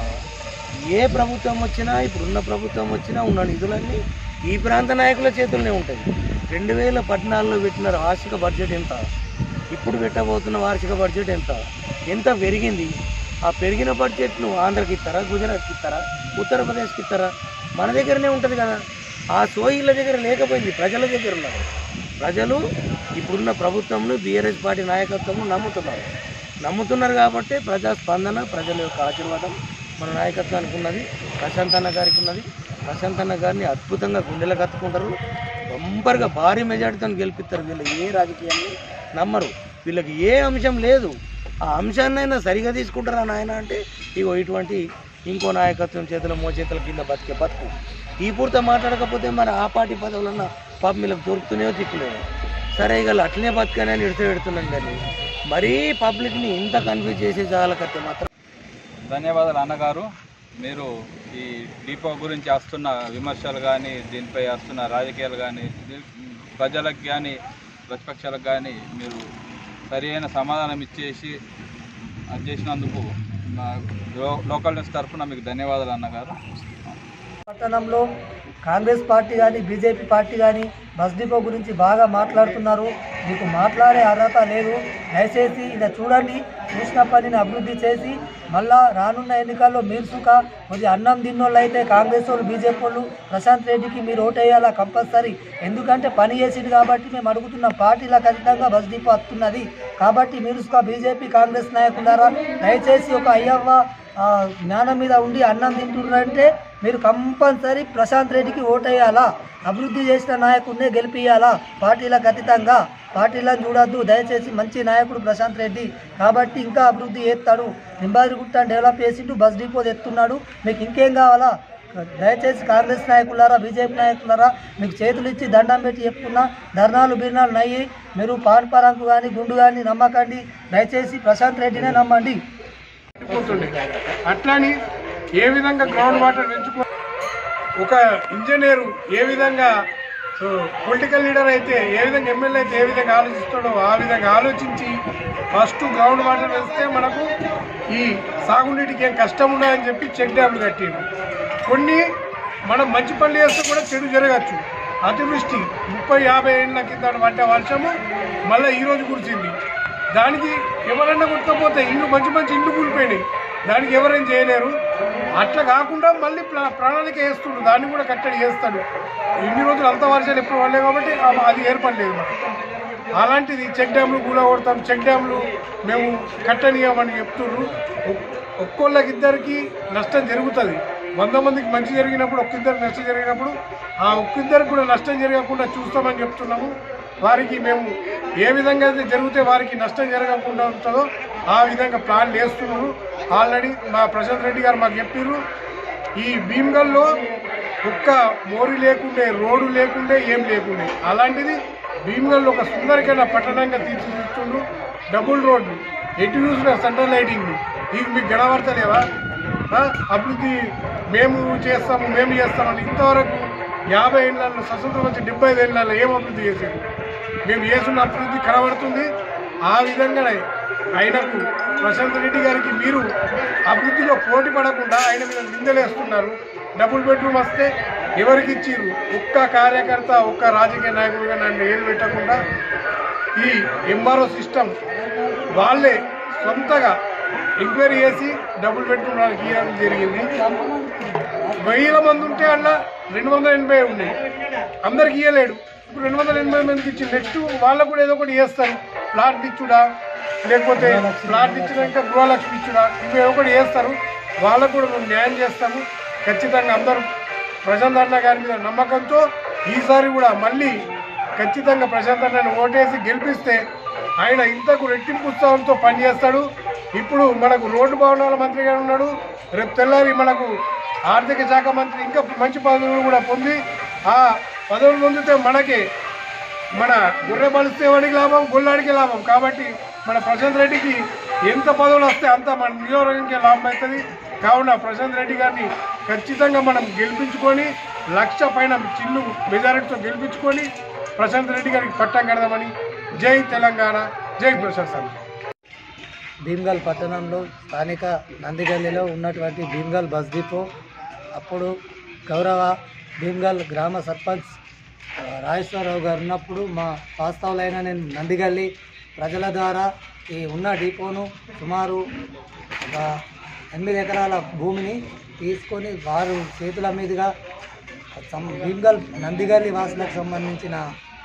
ఏ ప్రభుత్వం వచ్చినా ఇప్పుడున్న ప్రభుత్వం వచ్చినా ఉన్న నిధులన్నీ ఈ ప్రాంత నాయకుల చేతుల్లోనే ఉంటాయి రెండు వేల పద్నాలుగులో పెట్టిన వార్షిక బడ్జెట్ ఎంత ఇప్పుడు పెట్టబోతున్న వార్షిక బడ్జెట్ ఎంత ఎంత పెరిగింది ఆ పెరిగిన బడ్జెట్ను ఆంధ్రకి ఇస్తారా గుజరాత్కి ఇస్తారా ఉత్తరప్రదేశ్కి ఇస్తారా మన దగ్గరనే ఉంటుంది కదా ఆ సోయిల దగ్గర లేకపోయింది ప్రజల దగ్గర ఉన్నారు ప్రజలు ఇప్పుడున్న ప్రభుత్వంను బీఆర్ఎస్ పార్టీ నాయకత్వం నమ్ముతున్నారు నమ్ముతున్నారు కాబట్టి ప్రజా స్పందన ప్రజల యొక్క ఆశీర్వాదం మన నాయకత్వానికి ఉన్నది ప్రశాంత్ అన్న గారికి ఉన్నది ప్రశాంత్ అన్న గారిని అద్భుతంగా గుండెలకు కత్తుకుంటారు బంపర్గా భారీ మెజార్టీతో గెలిపిస్తారు వీళ్ళు ఏ రాజకీయాన్ని నమ్మరు వీళ్ళకి ఏ అంశం లేదు ఆ అంశాన్నైనా సరిగా తీసుకుంటారా నాయన అంటే ఇగో ఇటువంటి ఇంకో నాయకత్వం చేతుల మోచేతుల కింద బతికే బతుకు ఈ పూర్తి మాట్లాడకపోతే మరి ఆ పార్టీ పదవులన్న పాప వీళ్ళకి దొరుకుతూనే దిక్కులేదు సరే ఇక అట్లనే బతకనే అని ఇడితే పెడుతున్నాను కానీ మరీ పబ్లిక్ని ఇంత కన్ఫ్యూజ్ చేసే జాలకత్తే మాత్రం ధన్యవాదాలు అన్నగారు మీరు ఈ డిపో గురించి వస్తున్న విమర్శలు కానీ దీనిపై వస్తున్న రాజకీయాలు కానీ ప్రజలకు కానీ ప్రతిపక్షాలకు కానీ మీరు సరి అయిన సమాధానం ఇచ్చేసి అది చేసినందుకు మా లో- లోకల్ న్యూస్ తరఫున మీకు ధన్యవాదాలు అన్నగారు పట్టణంలో కాంగ్రెస్ పార్టీ కానీ బీజేపీ పార్టీ కానీ బస్ డిపో గురించి బాగా మాట్లాడుతున్నారు మీకు మాట్లాడే అర్హత లేదు దయచేసి ఇలా చూడండి చూసిన పనిని అభివృద్ధి చేసి మళ్ళా రానున్న ఎన్నికల్లో మీరు సుఖ కొద్ది అన్నం తిన్నోళ్ళు అయితే కాంగ్రెస్ వాళ్ళు బీజేపీ వాళ్ళు ప్రశాంత్ రెడ్డికి మీరు ఓటేయాలా కంపల్సరీ ఎందుకంటే పని చేసింది కాబట్టి మేము అడుగుతున్న పార్టీల ఖచ్చితంగా బస్ డిపో వస్తున్నది కాబట్టి మీరు సుఖ బీజేపీ కాంగ్రెస్ నాయకులారా దయచేసి ఒక అయ్యవ్వ ఆ, జ్ఞానం మీద ఉండి అన్నం తింటున్నారంటే మీరు కంపల్సరీ ప్రశాంత్ రెడ్డికి ఓటేయాలా అభివృద్ధి చేసిన నాయకుడినే గెలిపియాలా పార్టీలకు అతీతంగా పార్టీలను చూడొద్దు దయచేసి మంచి నాయకుడు ప్రశాంత్ రెడ్డి కాబట్టి ఇంకా అభివృద్ధి చేస్తాడు నింబాదిరిగుట్ట డెవలప్ చేసిండు బస్ డిపో తెస్తున్నాడు మీకు ఇంకేం కావాలా దయచేసి కాంగ్రెస్ నాయకులారా బీజేపీ నాయకులారా మీకు చేతులు ఇచ్చి దండం పెట్టి చెప్తున్నా ధర్నాలు బిర్నాలు నయ్యి మీరు పాన్ పరంకు కానీ గుండు కానీ నమ్మకండి దయచేసి ప్రశాంత్ రెడ్డినే నమ్మండి పోతుండే అట్లని ఏ విధంగా గ్రౌండ్ వాటర్ పెంచుకో ఒక ఇంజనీరు ఏ విధంగా పొలిటికల్ లీడర్ అయితే ఏ విధంగా ఎమ్మెల్యే అయితే ఏ విధంగా ఆలోచిస్తాడో ఆ విధంగా ఆలోచించి ఫస్ట్ గ్రౌండ్ వాటర్ వేస్తే మనకు ఈ సాగునీటికి ఏం కష్టం ఉండదని చెప్పి చెక్ డ్యామ్లు కట్టిండు కొన్ని మనం మంచి పనులు చేస్తే కూడా చెడు జరగచ్చు అతివృష్టి ముప్పై యాభై ఏళ్ళ కింద పడ్డ వర్షము మళ్ళీ ఈరోజు కురిసింది దానికి ఎవరైనా కొట్టుకపోతే ఇల్లు మంచి మంచి ఇల్లు కూలిపోయినాయి దానికి ఎవరేం చేయలేరు అట్లా కాకుండా మళ్ళీ ప్ర- ప్రణాళిక వేస్తుండు దాన్ని కూడా కట్టడి చేస్తాడు ఇన్ని రోజులు అంత వర్షాలు ఎప్పుడు పడలేదు కాబట్టి ఆ- అది ఏర్పడలేదు మనకు అలాంటిది చెక్ డ్యామ్లు కూడా కొడతాం చెక్ డ్యామ్లు మేము కట్టనీయమని చెప్తుర్రు ఒక్- ఒక్కోళ్ళకి ఇద్దరికి నష్టం జరుగుతుంది వంద మందికి మంచి జరిగినప్పుడు ఒక్కిద్దరికి నష్టం జరిగినప్పుడు ఆ ఒక్కిద్దరికి కూడా నష్టం జరగకుండా చూస్తామని చెప్తున్నాము వారికి మేము ఏ విధంగా అయితే జరిగితే వారికి నష్టం జరగకుండా ఉంటుందో ఆ విధంగా ప్లాన్ వేస్తున్నారు ఆల్రెడీ మా ప్రశాంత్ రెడ్డి గారు మాకు చెప్పారు ఈ భీమ్గల్లో ఒక్క మోరి లేకుండే రోడ్డు లేకుండే ఏం లేకుండే అలాంటిది భీమ్గల్ ఒక సుందరమైన పట్టణంగా తీర్చిదిద్దుతుండు డబుల్ రోడ్లు ఎటు చూసిన సెంట్రల్ లైటింగ్ ఇవి మీకు గడబడతలేవా ఆ? అభివృద్ధి మేము చేస్తాము మేము చేస్తామని ఇంతవరకు యాభై ఏళ్ళలో స్వతంత్రం వచ్చి డెబ్బై ఐదు ఏళ్ళలో ఏం అభివృద్ధి చేశారు మేము చేస్తున్న అభివృద్ధి కనబడుతుంది ఆ విధంగానే ఆయనకు ప్రశాంత్ రెడ్డి గారికి మీరు అభివృద్ధిలో పోటీ పడకుండా ఆయన మీద నిందలేస్తున్నారు డబుల్ బెడ్రూమ్ వస్తే ఎవరికి ఇచ్చిర్రు ఒక్క కార్యకర్త ఒక్క రాజకీయ నాయకుడిగా నన్ను ఏలు పెట్టకుండా ఈ ఎంఆర్ఓ సిస్టమ్ వాళ్ళే సొంతగా ఎంక్వైరీ చేసి డబుల్ బెడ్రూమ్ వాళ్ళకి ఇవ్వడం జరిగింది వెయ్యిల మంది ఉంటే అలా రెండు వందల ఎనభై ఉన్నాయి అందరికి ఇవ్వలేడు ఇప్పుడు రెండు వందల ఎనభై మందికి ఇచ్చి నెక్స్ట్ వాళ్ళకు కూడా ఏదో ఒకటి చేస్తారు ప్లాట్ ఇచ్చుడా లేకపోతే ప్లాట్ ఇచ్చినాక గృహలక్ష్మి ఇచ్చుడా ఇవి ఏదో ఒకటి చేస్తారు వాళ్ళకు కూడా మేము న్యాయం చేస్తాము ఖచ్చితంగా అందరూ ప్రశాంత్ అన్న గారి మీద నమ్మకంతో ఈసారి కూడా మళ్ళీ ఖచ్చితంగా ప్రశాంత్ అన్నని ఓటేసి గెలిపిస్తే ఆయన ఇంతకు రెట్టింపు ఉత్సాహంతో పనిచేస్తాడు ఇప్పుడు మనకు రోడ్డు భవనాల మంత్రిగా ఉన్నాడు రేపు తెల్లారి మనకు ఆర్థిక శాఖ మంత్రి ఇంకా మంచి పదవులు కూడా పొంది ఆ పదవులు పొందితే మనకి మన గుర్రె బలిస్తే వాడికి లాభం గొల్లాడికి లాభం కాబట్టి మన ప్రశాంత్ రెడ్డికి ఎంత పదవులు వస్తే అంత మన నియోజకవర్గానికి లాభం అవుతుంది కావున ప్రశాంత్ రెడ్డి గారిని ఖచ్చితంగా మనం గెలిపించుకొని లక్ష పైన చిల్లు మెజారిటీతో గెలిపించుకొని ప్రశాంత్ రెడ్డి గారికి పట్టం కడదామని జై తెలంగాణ జై ప్రశాంత్ భీమ్గల్ పట్టణంలో స్థానిక నందిగల్లిలో ఉన్నటువంటి భీమ్గల్ బస్ డిపో అప్పుడు గౌరవ భీమ్గల్ గ్రామ సర్పంచ్ ఆ, రాజేశ్వరరావు గారు ఉన్నప్పుడు మా వాస్తవులైన నేను నందిగల్లి ప్రజల ద్వారా ఈ ఉన్న డిపోను సుమారు ఒక ఎనిమిది ఎకరాల భూమిని తీసుకొని వారు చేతుల మీదుగా సం- భీమ్గల్ నందిగల్లి వాసులకు సంబంధించిన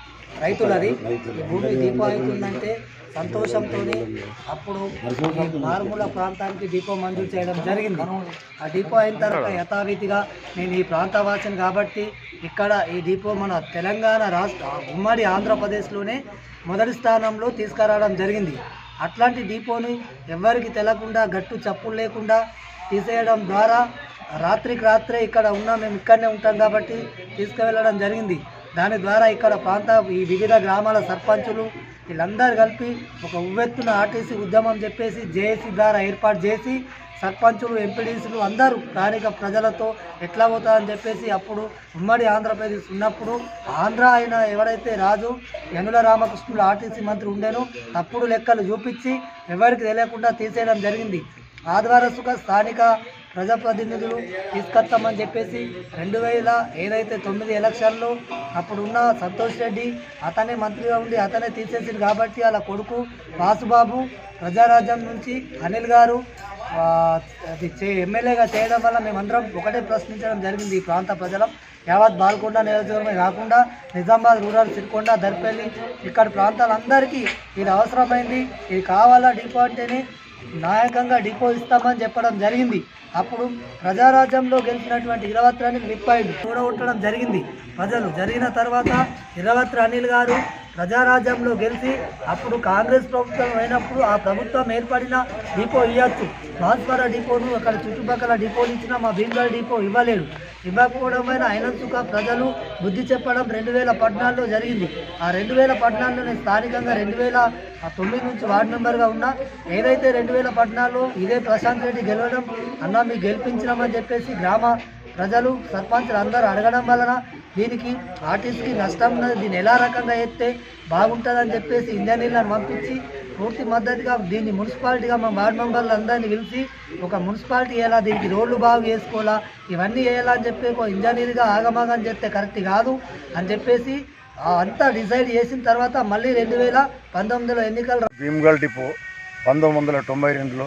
రైతులది ఈ భూమి డిపో అవుతుందంటే సంతోషంతో అప్పుడు ఈ మారుమూల ప్రాంతానికి డిపో మంజూరు చేయడం జరిగింది ఆ డిపో అయిన తర్వాత యథావిధిగా నేను ఈ ప్రాంతవాసిని కాబట్టి ఇక్కడ ఈ డిపో మన తెలంగాణ రాష్ట్ర ఉమ్మడి ఆంధ్రప్రదేశ్లోనే మొదటి స్థానంలో తీసుకురావడం జరిగింది అట్లాంటి డిపోని ఎవరికి తెలకుండా గట్టు చప్పులు లేకుండా తీసేయడం ద్వారా రాత్రికి రాత్రే ఇక్కడ ఉన్నా మేము ఇక్కడనే ఉంటాం కాబట్టి తీసుకువెళ్ళడం జరిగింది దాని ద్వారా ఇక్కడ ప్రాంత ఈ వివిధ గ్రామాల సర్పంచులు వీళ్ళందరూ కలిపి ఒక ఉవ్వెత్తున ఆర్టీసీ ఉద్యమం చెప్పేసి జేఏసీ ద్వారా ఏర్పాటు చేసి సర్పంచులు ఎంపీడీసీలు అందరూ స్థానిక ప్రజలతో ఎట్లా పోతారని చెప్పేసి అప్పుడు ఉమ్మడి ఆంధ్రప్రదేశ్ ఉన్నప్పుడు ఆంధ్ర అయిన ఎవరైతే రాజు యనుల రామకృష్ణులు ఆర్టీసీ మంత్రి ఉండేనో తప్పుడు లెక్కలు చూపించి ఎవరికి తెలియకుండా తీసేయడం జరిగింది ఆదివారసుగా స్థానిక ప్రజాప్రతినిధులు తీసుకొస్తామని చెప్పేసి రెండు వేల ఏదైతే తొమ్మిది ఎలక్షన్లో అప్పుడు ఉన్న సంతోష్ రెడ్డి అతనే మంత్రిగా ఉండి అతనే తీసేసింది కాబట్టి అలా కొడుకు వాసుబాబు ప్రజారాజ్యం నుంచి అనిల్ గారు ఆ, అది చే ఎమ్మెల్యేగా చేయడం వల్ల మేమందరం ఒకటే ప్రశ్నించడం జరిగింది ఈ ప్రాంత ప్రజలం యావత్ బాల్కొండ నియోజకవర్గమే కాకుండా నిజామాబాద్ రూరల్ సిరికొండ దర్పల్లి ఇక్కడ ప్రాంతాలందరికీ ఇది అవసరమైంది ఇది కావాలా డిపో అంటేనే నాయకంగా డిపో ఇస్తామని చెప్పడం జరిగింది అప్పుడు ప్రజారాజ్యంలో గెలిచినటువంటి ఇరవత్రి అనిల్ విప్పాయిలు చూడగొట్టడం జరిగింది ప్రజలు జరిగిన తర్వాత ఇరవత్రి అనిల్ గారు ప్రజారాజ్యంలో గెలిచి అప్పుడు కాంగ్రెస్ ప్రభుత్వం అయినప్పుడు ఆ ప్రభుత్వం ఏర్పడిన డిపో ఇవ్వచ్చు బాన్స్వర డిపోను అక్కడ చుట్టుపక్కల డిపోలు ఇచ్చిన మా భీమగల్ డిపో ఇవ్వలేడు ఇవ్వకపోవడం వల్ల అయినందుక ప్రజలు బుద్ధి చెప్పడం రెండు వేల పద్నాలుగులో జరిగింది ఆ రెండు వేల పద్నాలుగులో నేను స్థానికంగా రెండు వేల తొమ్మిది నుంచి వార్డు మెంబర్గా ఉన్నా ఏదైతే రెండు వేల పద్నాలుగులో ఇదే ప్రశాంత్ రెడ్డి గెలవడం అన్న మీకు గెలిపించినామని చెప్పేసి గ్రామ ప్రజలు సర్పంచులు అందరూ అడగడం వలన దీనికి ఆర్టీసీకి నష్టం ఉన్నది దీన్ని ఎలా రకంగా ఎత్తే బాగుంటుందని చెప్పేసి ఇంజనీర్లను పంపించి పూర్తి మద్దతుగా దీన్ని మున్సిపాలిటీగా మా వార్డు మెంబర్లు అందరినీ పిలిచి ఒక మున్సిపాలిటీ ఎలా దీనికి రోడ్లు బాగు చేసుకోవాలా ఇవన్నీ చేయాలా అని చెప్పి ఒక ఇంజనీర్గా ఆగమాగం చెప్తే కరెక్ట్ కాదు అని చెప్పేసి ఆ అంతా డిసైడ్ చేసిన తర్వాత మళ్ళీ రెండు వేల పంతొమ్మిదిలో ఎన్నికలు భీమ్గల్ డిపో పంతొమ్మిది వందల తొంభై రెండులో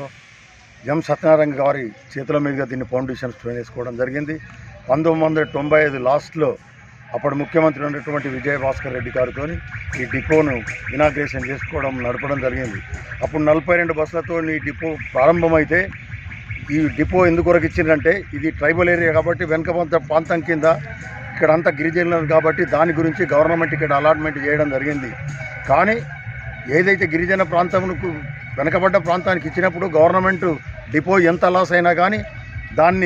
ఎం సత్యనారాయణ గారి చేతుల మీదుగా దీన్ని ఫౌండేషన్ స్టోన్ వేసుకోవడం జరిగింది పంతొమ్మిది వందల తొంభై ఐదు లాస్ట్లో అప్పుడు ముఖ్యమంత్రి ఉన్నటువంటి విజయ భాస్కర్ రెడ్డి గారితో ఈ డిపోను ఇనాగ్రేషన్ చేసుకోవడం నడపడం జరిగింది అప్పుడు నలభై రెండు బస్సులతో ఈ డిపో ప్రారంభమైతే ఈ డిపో ఎందుకు వరకు ఇచ్చిందంటే ఇది ట్రైబల్ ఏరియా కాబట్టి వెనుకబంత ప్రాంతం కింద ఇక్కడ అంతా గిరిజనులు కాబట్టి దాని గురించి గవర్నమెంట్ ఇక్కడ అలాట్మెంట్ చేయడం జరిగింది కానీ ఏదైతే గిరిజన ప్రాంతమునకు వెనకబడ్డ ప్రాంతానికి ఇచ్చినప్పుడు గవర్నమెంట్ డిపో ఎంత లాస్ అయినా కానీ దాన్ని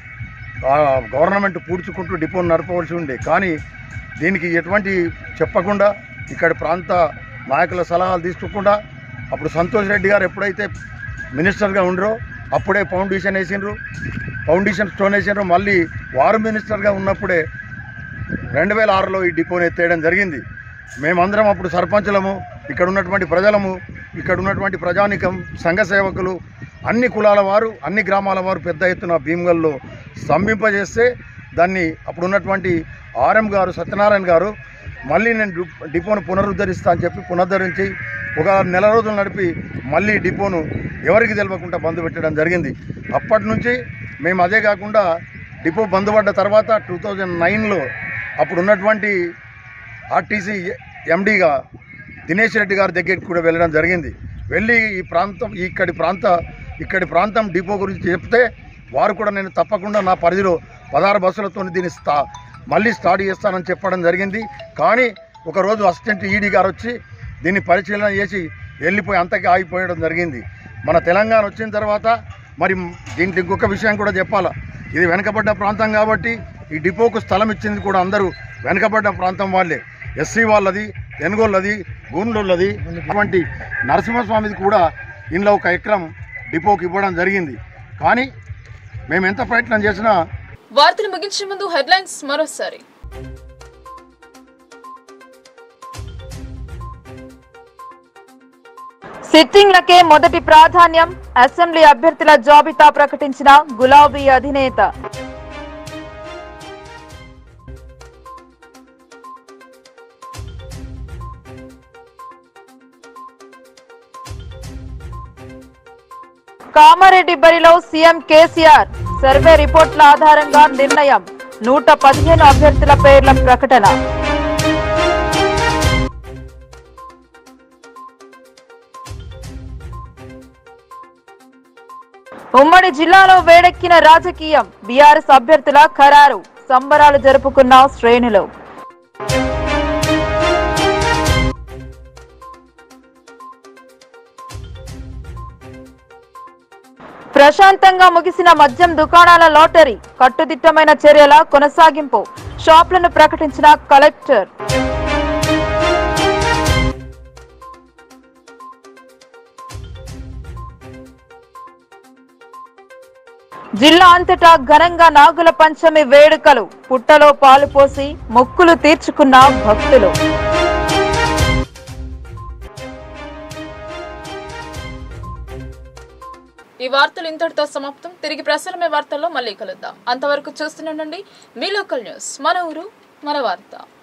ఆ, గవర్నమెంట్ పూడ్చుకుంటూ డిపోను నడపవలసి ఉండే కానీ దీనికి ఎటువంటి చెప్పకుండా ఇక్కడి ప్రాంత నాయకుల సలహాలు తీసుకోకుండా అప్పుడు సంతోష్ రెడ్డి గారు ఎప్పుడైతే మినిస్టర్గా ఉండరో అప్పుడే ఫౌండేషన్ వేసిండ్రు ఫౌండేషన్ స్టోన్ వేసిండ్రు మళ్ళీ వారు మినిస్టర్గా ఉన్నప్పుడే రెండు వేల ఆరులో ఈ డిపోని ఎత్తేయడం జరిగింది మేమందరం అప్పుడు సర్పంచులము ఇక్కడ ఉన్నటువంటి ప్రజలము ఇక్కడ ఉన్నటువంటి ప్రజానికం సంఘ సేవకులు అన్ని కులాల వారు అన్ని గ్రామాల వారు పెద్ద ఎత్తున భీమ్గల్లో స్తంభింపజేస్తే దాన్ని అప్పుడు ఉన్నటువంటి ఆర్ఎం గారు సత్యనారాయణ గారు మళ్ళీ నేను డి- డిపోను పునరుద్ధరిస్తా అని చెప్పి పునరుద్ధరించి ఒక నెల రోజులు నడిపి మళ్ళీ డిపోను ఎవరికి తెలియకుండా బంద్ పెట్టడం జరిగింది అప్పటి నుంచి మేము అదే కాకుండా డిపో బంద్ పడ్డ తర్వాత టూ థౌజండ్ నైన్లో అప్పుడు ఉన్నటువంటి ఆర్టీసీ ఎండీగా దినేష్ రెడ్డి గారి దగ్గరికి కూడా వెళ్ళడం జరిగింది వెళ్ళి ఈ ప్రాంతం ఇక్కడి ప్రాంత ఇక్కడి ప్రాంతం డిపో గురించి చెప్తే వారు కూడా నేను తప్పకుండా నా పరిధిలో పదహారు బస్సులతో దీన్ని స్టా మళ్ళీ స్టార్ట్ చేస్తానని చెప్పడం జరిగింది కానీ ఒకరోజు అసిస్టెంట్ ఈడీ గారు వచ్చి దీన్ని పరిశీలన చేసి వెళ్ళిపోయి అంతకి ఆగిపోయడం జరిగింది మన తెలంగాణ వచ్చిన తర్వాత మరి దీంట్లో ఇంకొక విషయం కూడా చెప్పాలా ఇది వెనకబడ్డ ప్రాంతం కాబట్టి ఈ డిపోకు స్థలం ఇచ్చింది కూడా అందరూ వెనకబడ్డ ప్రాంతం వాళ్ళే ఎస్సీ వాళ్ళది ఎనుగోళ్ళది గూండ్లోళ్ళది అటువంటి నరసింహస్వామిది కూడా ఇందులో ఒక ఎకరం డిపోకి ఇవ్వడం జరిగింది కానీ మేము ఎంత ప్రయత్నం చేసినా వార్తలు ముగించే ముందు హెడ్లైన్స్ మరోసారి సిట్టింగ్లకే మొదటి ప్రాధాన్యం అసెంబ్లీ అభ్యర్థుల జాబితా ప్రకటించిన గులాబీ అధినేత కామారెడ్డి బరిలో సీఎం కేసీఆర్ సర్వే రిపోర్ట్ల ఆధారంగా నిర్ణయం నూట పదిహేను అభ్యర్థుల పేర్ల ప్రకటన ఉమ్మడి జిల్లాలో వేడెక్కిన రాజకీయం బీఆర్ఎస్ అభ్యర్థుల ఖరారు సంబరాలు జరుపుకున్న శ్రేణులు ప్రశాంతంగా ముగిసిన మద్యం దుకాణాల లాటరీ కట్టుదిట్టమైన చర్యల కొనసాగింపు షాపులను ప్రకటించిన కలెక్టర్ జిల్లా అంతటా ఘనంగా నాగుల పంచమి వేడుకలు పుట్టలో పాలు పోసి మొక్కులు తీర్చుకున్న భక్తులు ఈ వార్తలు ఇంతటితో సమాప్తం తిరిగి ప్రసారమే వార్తల్లో మళ్ళీ కలుద్దాం అంతవరకు చూస్తూనే ఉండండి మీ లోకల్ న్యూస్ మన ఊరు మన వార్త